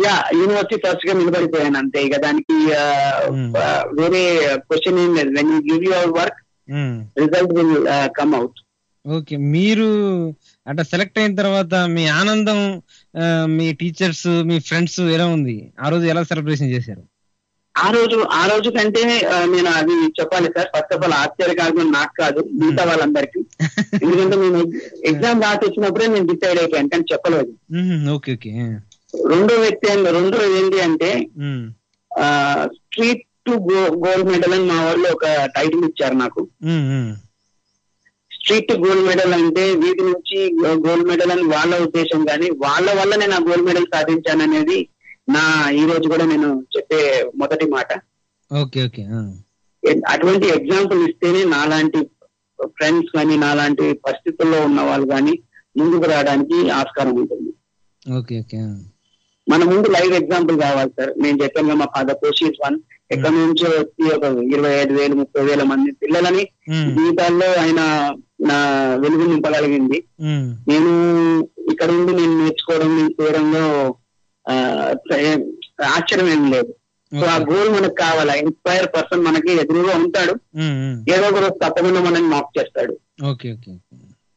యా యూనివర్సిటీ ఫస్ట్ గా నిలబడిపోయాను అంతే ఇక దానికి ఆ, ఆ, వేరే క్వశ్చన్ ఏం లేదు when you give your work um. Result will come out okay మీరు అట్లా సెలెక్ట్ అయిన తర్వాత మీ ఆనందం ఆ, మీ టీచర్స్ మీ ఫ్రెండ్స్ ఎలా ఉంది ఆ రోజు ఎలా సెలబ్రేషన్ చేశారు ఆ రోజు ఆ రోజు కంటే ఆ, నేను అది చెప్పాలి సార్ ఫస్ట్ ఆఫ్ ఆల్ ఆశ్చర్య కాదు నాకు కాదు మిగతా వాళ్ళందరికీ ఎందుకంటే నేను ఎగ్జామ్ రాసి వచ్చినప్పుడే నేను డిసైడ్ అయిపోయాను కానీ చెప్పలేదు ఉహుం, ఓకే ఓకే రెండో వ్యక్తి ఏంటి- రెండో ఏంటి అంటే ఉమ్, స్ట్రీట్ టు గోల్డ్ మెడల్ అని మా వాళ్ళు ఒక టైటిల్ ఇచ్చారు నాకు ఉమ్, ఉమ్. స్ట్రీట్ గోల్డ్ మెడల్ అంటే వీటి నుంచి గోల్డ్ మెడల్ అని వాళ్ళ ఉద్దేశం కానీ వాళ్ళ వల్ల నేను ఆ గోల్డ్ మెడల్ సాధించాను అనేది నా ఈ రోజు కూడా నేను చెప్పే మొదటి మాట ఓకే ఓకే ఆ. ఎ- అటువంటి ఎగ్జాంపుల్ ఇస్తేనే నాలాంటి ఫ్రెండ్స్ కానీ నాలాంటి పరిస్థితుల్లో ఉన్న వాళ్ళు కానీ ముందుకు రావడానికి ఆస్కారం ఉంటుంది ఓకే ఓకే ఆ. మన ముందు లైవ్ ఎగ్జాంపుల్ కావాలి సార్ నేను చెప్పాను కదా, మా ఫాదర్ కోషిస్ వన్ ఎక్కడి నుంచో వచ్చి ఒక ఇరవై ఐదు వేలు ముప్పై వేల మంది పిల్లలని ఉమ్, జీవితాల్లో ఆయన నా వెలుగు నింపగలిగింది ఉమ్. నేను ఇక్కడ ఉండి నేను నేర్చుకోవడం నేను చేయడంలో ఆ, ఏ- ఆశ్చర్యం ఏం లేదు సో ఆ గోల్ మనకు కావాలా ఇన్స్పైర్ పర్సన్ మనకి ఎదురుగా ఉంటాడు ఉమ్, ఉమ్. ఏదో ఒక రోజు తప్పకుండా మనల్ని మాక్ చేస్తాడు ఓకే ఓకే ఓకే.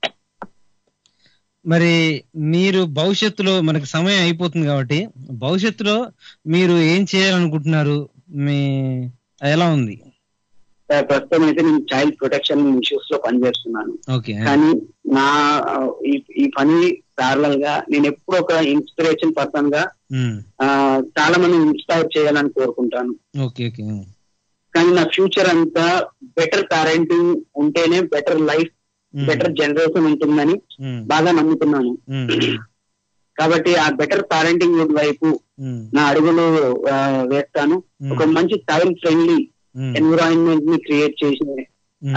మరి మీరు భవిష్యత్తులో మనకి సమయం అయిపోతుంది కాబట్టి భవిష్యత్తులో మీరు ఏం చేయాలనుకుంటున్నారు మీ ఎలా ఉంది ఆ, ప్రస్తుతం అయితే నేను చైల్డ్ ప్రొటెక్షన్ ఇష్యూస్ లో పనిచేస్తున్నాను ఓకే కానీ నా ఆ, ఈ ఈ పని ప్యారలల్ గా నేను ఎప్పుడు ఒక ఇన్స్పిరేషన్ పర్సన్ గా ఉమ్, ఆ, చాలా మంది ఇన్స్పైర్ చేయాలని కోరుకుంటాను ఓకే ఓకే ఉమ్, కానీ నా ఫ్యూచర్ అంతా బెటర్ పేరెంటింగ్ ఉంటేనే better life um, better generation ఉంటుందని ఉమ్, బాగా నమ్ముతున్నాను ఉమ్, కాబట్టి ఆ బెటర్ పేరెంటింగ్ వైపు ఉమ్, నా అడుగులు ఆ, వేస్తాను ఉమ్, ఒక మంచి చైల్డ్ ఫ్రెండ్లీ ఉమ్, ఎన్విరాన్మెంట్ ని క్రియేట్ చేసి ఉమ్, ఆ,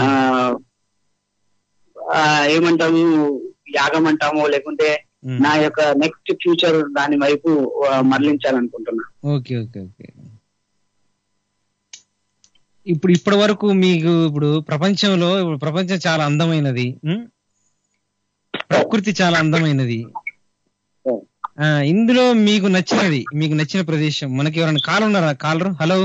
ఆ, ఏమంటాము యాగం అంటామో లేకుంటే ఉమ్. నా యొక్క నెక్స్ట్ ఫ్యూచర్ దాని వైపు ఆ, మరలించాలనుకుంటున్నా ఓకే ఓకే ఓకే ఇప్పుడు ఇప్పటి వరకు మీకు ఇప్పుడు ప్రపంచంలో ఇప్పుడు ప్రపంచం చాలా అందమైనది ఉం? ప్రకృతి చాలా అందమైనది ఆ, ఇందులో మీకు నచ్చినది మీకు నచ్చిన ప్రదేశం మనకి ఎవరైనా కాల్ ఉన్నారా కాలరు హలో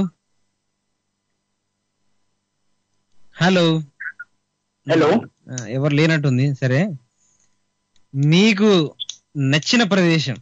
హలో హలో ఆ, ఎవరు లేనట్టుంది సరే మీకు నచ్చిన ప్రదేశం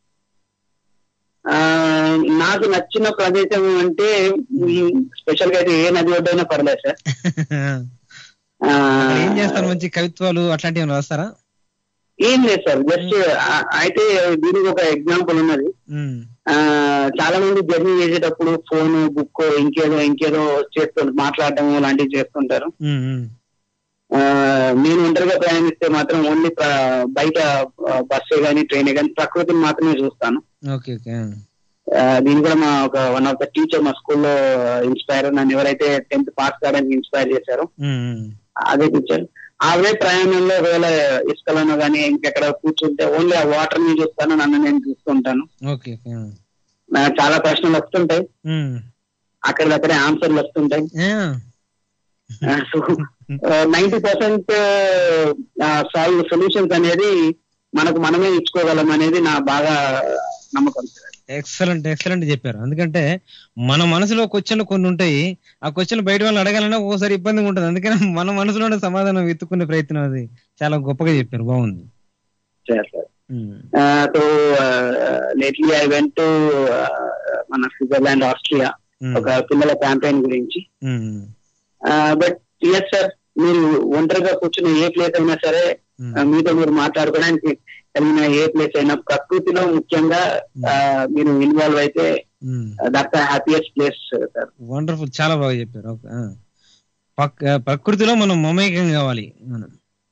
ఆ, నాకు నచ్చిన ప్రదేశం అంటే స్పెషల్ గా అయితే ఏ నది ఒడ్డైనా పర్లేదు సార్ ఆ, అక్కడ ఏం చేస్తారు మంచి కవిత్వాలు అట్లాంటివి ఏమైనా రాస్తారా ఏం లేదు సార్ జస్ట్ అయితే దీనికి ఒక ఎగ్జాంపుల్ ఉన్నది ఉమ్, ఆ చాలా మంది జర్నీ చేసేటప్పుడు ఫోన్ బుక్ ఇంకేదో ఇంకేదో చేస్తూ మాట్లాడడం లాంటివి చేస్తుంటారు ఉమ్, ఉమ్. ఆ, నేను ఒంటరిగా ప్రయాణిస్తే మాత్రం ఓన్లీ బయట బస్సే గానీ ట్రైన్ గానీ ప్రకృతిని మాత్రమే చూస్తాను ఓకే ఓకే ఆ, దీని కూడా మా ఒక వన్ ఆఫ్ ద టీచర్ మా స్కూల్లో ఇన్స్పైర్ నన్ను ఎవరైతే టెన్త్ పాస్ కావడానికి ఇన్స్పైర్ చేశారో ఉమ్, ఉమ్. అదే టీచర్ అవే ప్రయాణంలో ఒకవేళ ఇసుకలను కానీ ఇంకెక్కడ కూర్చుంటే ఓన్లీ ఆ వాటర్ ని చూస్తాను నన్ను నేను చూస్తుంటాను ఓకే ఓకే నాకు చాలా ప్రశ్నలు వస్తుంటాయి ఉమ్. అక్కడికక్కడే ఆన్సర్లు వస్తుంటాయి ఆ, so ninety percent solve solutions అనేది మనకు మనమే ఇచ్చుకోగలం అనేది నా బాగా నమ్మకం సార్ ఎక్సలెంట్ ఎక్సలెంట్ చెప్పారు ఎందుకంటే మన మనసులో క్వశ్చన్లు కొన్ని ఉంటాయి ఆ క్వశ్చన్ బయట వాళ్ళని అడగాలన్నా ఒకసారి ఇబ్బందిగా ఉంటుంది అందుకని మన మనసులోనే సమాధానం వెతుక్కునే ప్రయత్నం అది చాలా గొప్పగా చెప్పారు బాగుంది sir sir um, so lately I went మన స్విట్జర్లాండ్ ఆస్ట్రియా ఉమ్, ఒక పిల్లల క్యాంపెయిన్ గురించి ఉమ్, బట్ ఎస్ సార్ మీరు ఒంటరిగా కూర్చున్న ఏ ప్లేస్ అయినా సరే ఉమ్, ఆ, మీతో మీరు మాట్లాడుకోవడానికి కలిగిన ఏ ప్లేస్ అయినా ప్రకృతిలో ముఖ్యంగా ఆ, మీరు ఇన్వాల్వ్ అయితే ఉమ్. That happiest place sir wonderful చాలా బాగా చెప్పారు ఓకే ఆ. పక్- ప్రకృతిలో మనం మమేకం కావాలి మనం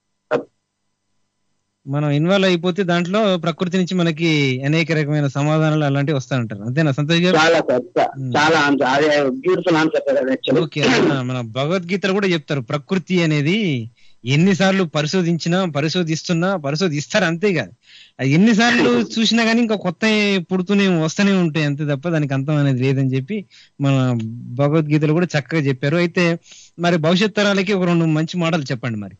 మనం ఇన్వాల్వ్ అయిపోతే దాంట్లో ప్రకృతి నుంచి మనకి అనేక రకమైన సమాధానాలు అలాంటివి వస్తాయంటారు అంతేనా సంతోష్ గారు చాలా సార్ చా- చాలా ఆన్సర్ అదే beautiful answer sir actually okay ఆ, మన భగవద్గీతలో కూడా చెప్తారు ప్రకృతి అనేది ఎన్నిసార్లు పరిశోధించినా పరిశోధిస్తున్నా పరిశోధిస్తారు అంతే కాదు అది ఎన్నిసార్లు చూసినా కానీ ఇంకా కొత్త పుడుతూనే వస్తూనే ఉంటాయి అంతే తప్ప దానికి అంతం అనేది లేదని చెప్పి మన భగవద్గీతలో కూడా చక్కగా చెప్పారు అయితే మరి భవిష్యత్ తరాలకి ఒక రెండు మంచి మాటలు చెప్పండి మరి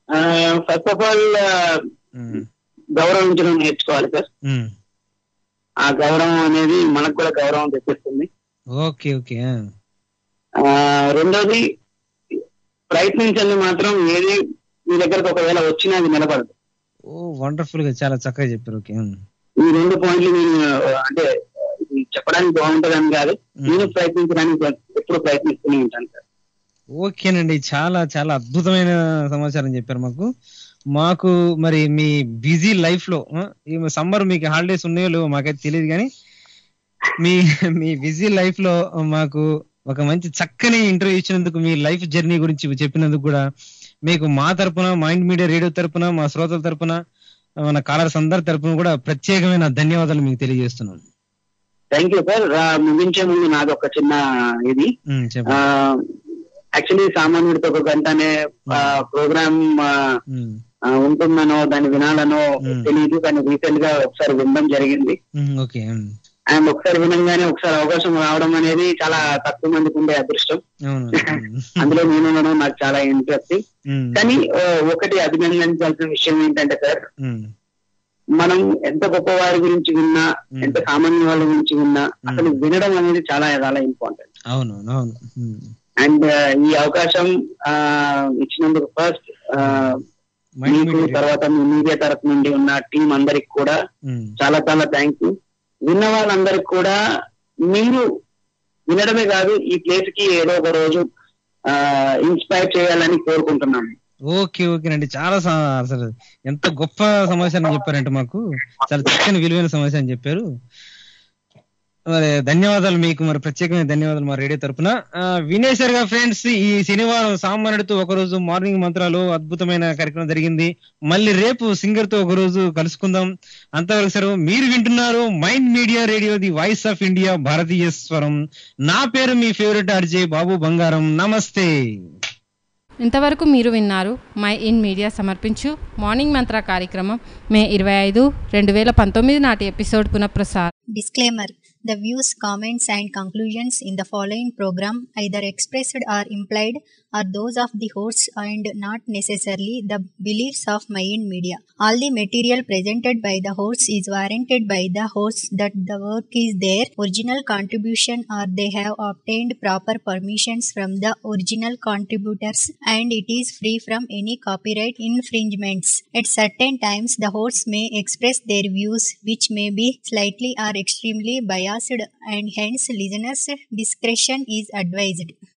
ఫస్ట్ ఆఫ్ ఆల్ ఉమ్, గౌరవించడం నేర్చుకోవాలి సార్ ఉమ్, ఆ గౌరవం అనేది మనకు కూడా గౌరవం తెప్పిస్తుంది ఓకే ఓకే ఆ. ఆ, రెండోది ప్రయత్నించండి మాత్రం ఏది మీ దగ్గరకు ఒకవేళ వచ్చినా అది నిలబడదు ఓ వండర్ఫుల్ గా చాలా చక్కగా చెప్పారు ఓకే ఉమ్. ఈ రెండు పాయింట్లు నేను ఆ, అంటే ఇది చెప్పడానికి బాగుంటుందని కాదు నేను ప్రయత్నించడానికి ఎప్పుడు ప్రయత్నిస్తూనే ఉంటాను సార్ ఓకేనండి చాలా చాలా అద్భుతమైన సమాచారం చెప్పారు మాకు మాకు మరి మీ బిజీ లైఫ్ లో ఆ, ఈ సమ్మర్ మీకు హాలిడేస్ ఉన్నాయో లేవో మాకైతే తెలియదు కానీ మీ మీ బిజీ లైఫ్ లో మాకు ఒక మంచి చక్కని ఇంటర్వ్యూ ఇచ్చినందుకు మీ లైఫ్ జర్నీ గురించి చెప్పినందుకు కూడా మీకు మా తరపున మైండ్ మీడియా రేడియో తరపున మా శ్రోతల తరపున మన కాలర్స్ అందరి తరపున కూడా ప్రత్యేకమైన ధన్యవాదాలు మీకు తెలియజేస్తున్నాను థ్యాంక్ యూ సార్ ముగించే ముందు నాది ఒక చిన్న ఇది ఉమ్, చెప్పండి యాక్చువల్లీ సామాన్యుడితో ఒక గంట అనే ప్రోగ్రామ్ ఉమ్, ఉంటుందనో దాన్ని వినాలనో తెలియదు కానీ రీసెంట్ గా ఒకసారి వినడం జరిగింది ఉమ్, ఓకే ఉమ్, అండ్ ఒకసారి వినంగానే ఒకసారి అవకాశం రావడం అనేది చాలా తక్కువ మందికి ఉండే అదృష్టం అవును ఉమ్, అందులో నేను ఉండడం నాకు చాలా ఇంట్రెస్ట్ ఉమ్, కానీ ఆ, ఒకటి అభినందించాల్సిన విషయం ఏంటంటే సార్ ఉమ్, మనం ఎంత గొప్ప వారి గురించి విన్నా ఎంత సామాన్య వాళ్ళ గురించి విన్నా అసలు వినడం అనేది చాలా చాలా ఇంపార్టెంట్ అవును అవును ఉమ్. అండ్ ఈ అవకాశం ఆ, ఇచ్చినందుకు ఫస్ట్ Mind మీకు media. తర్వాత మీ మీడియా తరఫు నుండి ఉన్న టీం అందరికి కూడా ఉమ్, చాలా చాలా థ్యాంక్ యూ విన్న వాళ్ళందరికి కూడా మీరు వినడమే కాదు ఈ ప్లేస్ కి ఏదో ఒక రోజు ఇన్స్పైర్ చేయాలని కోరుకుంటున్నాను ఓకే ఓకేనండి చాలా స- అసలు ఎంత గొప్ప సమాచారం చెప్పారంటే మాకు చాలా చక్కని విలువైన సమాచారం చెప్పారు మరి ధన్యవాదాలు మీకు మరి ప్రత్యేకమైన ధన్యవాదాలు మా రేడియో తరపున ఆ, వినేశారుగా ఫ్రెండ్స్ ఈ శనివారం సామాన్యుడితో ఒక రోజు మార్నింగ్ మంత్రాలు అద్భుతమైన కార్యక్రమం జరిగింది మళ్ళీ రేపు సింగర్ తో ఒక రోజు కలుసుకుందాం అంతవరకు సరే మీరు వింటున్నారు mind media radio the voice of India భారతీయ స్వరం నా పేరు మీ ఫేవరెట్ ఆర్జే బాబు బంగారం నమస్తే ఇంతవరకు మీరు విన్నారు మై ఇన్ మీడియా సమర్పించు మార్నింగ్ మంత్ర కార్యక్రమం మే ఇరవై ఐదు రెండు వేల పంతొమ్మిది నాటి ఎపిసోడ్ పునఃప్రసారం Disclaimer The views, comments, and conclusions in the following program, either expressed or implied, are those of the hosts and not necessarily the beliefs of Mayan Media. All the material presented by the hosts is warranted by the hosts that the work is their original contribution or they have obtained proper permissions from the original contributors and it is free from any copyright infringements. At certain times, the hosts may express their views which may be slightly or extremely biased and hence listeners' discretion is advised.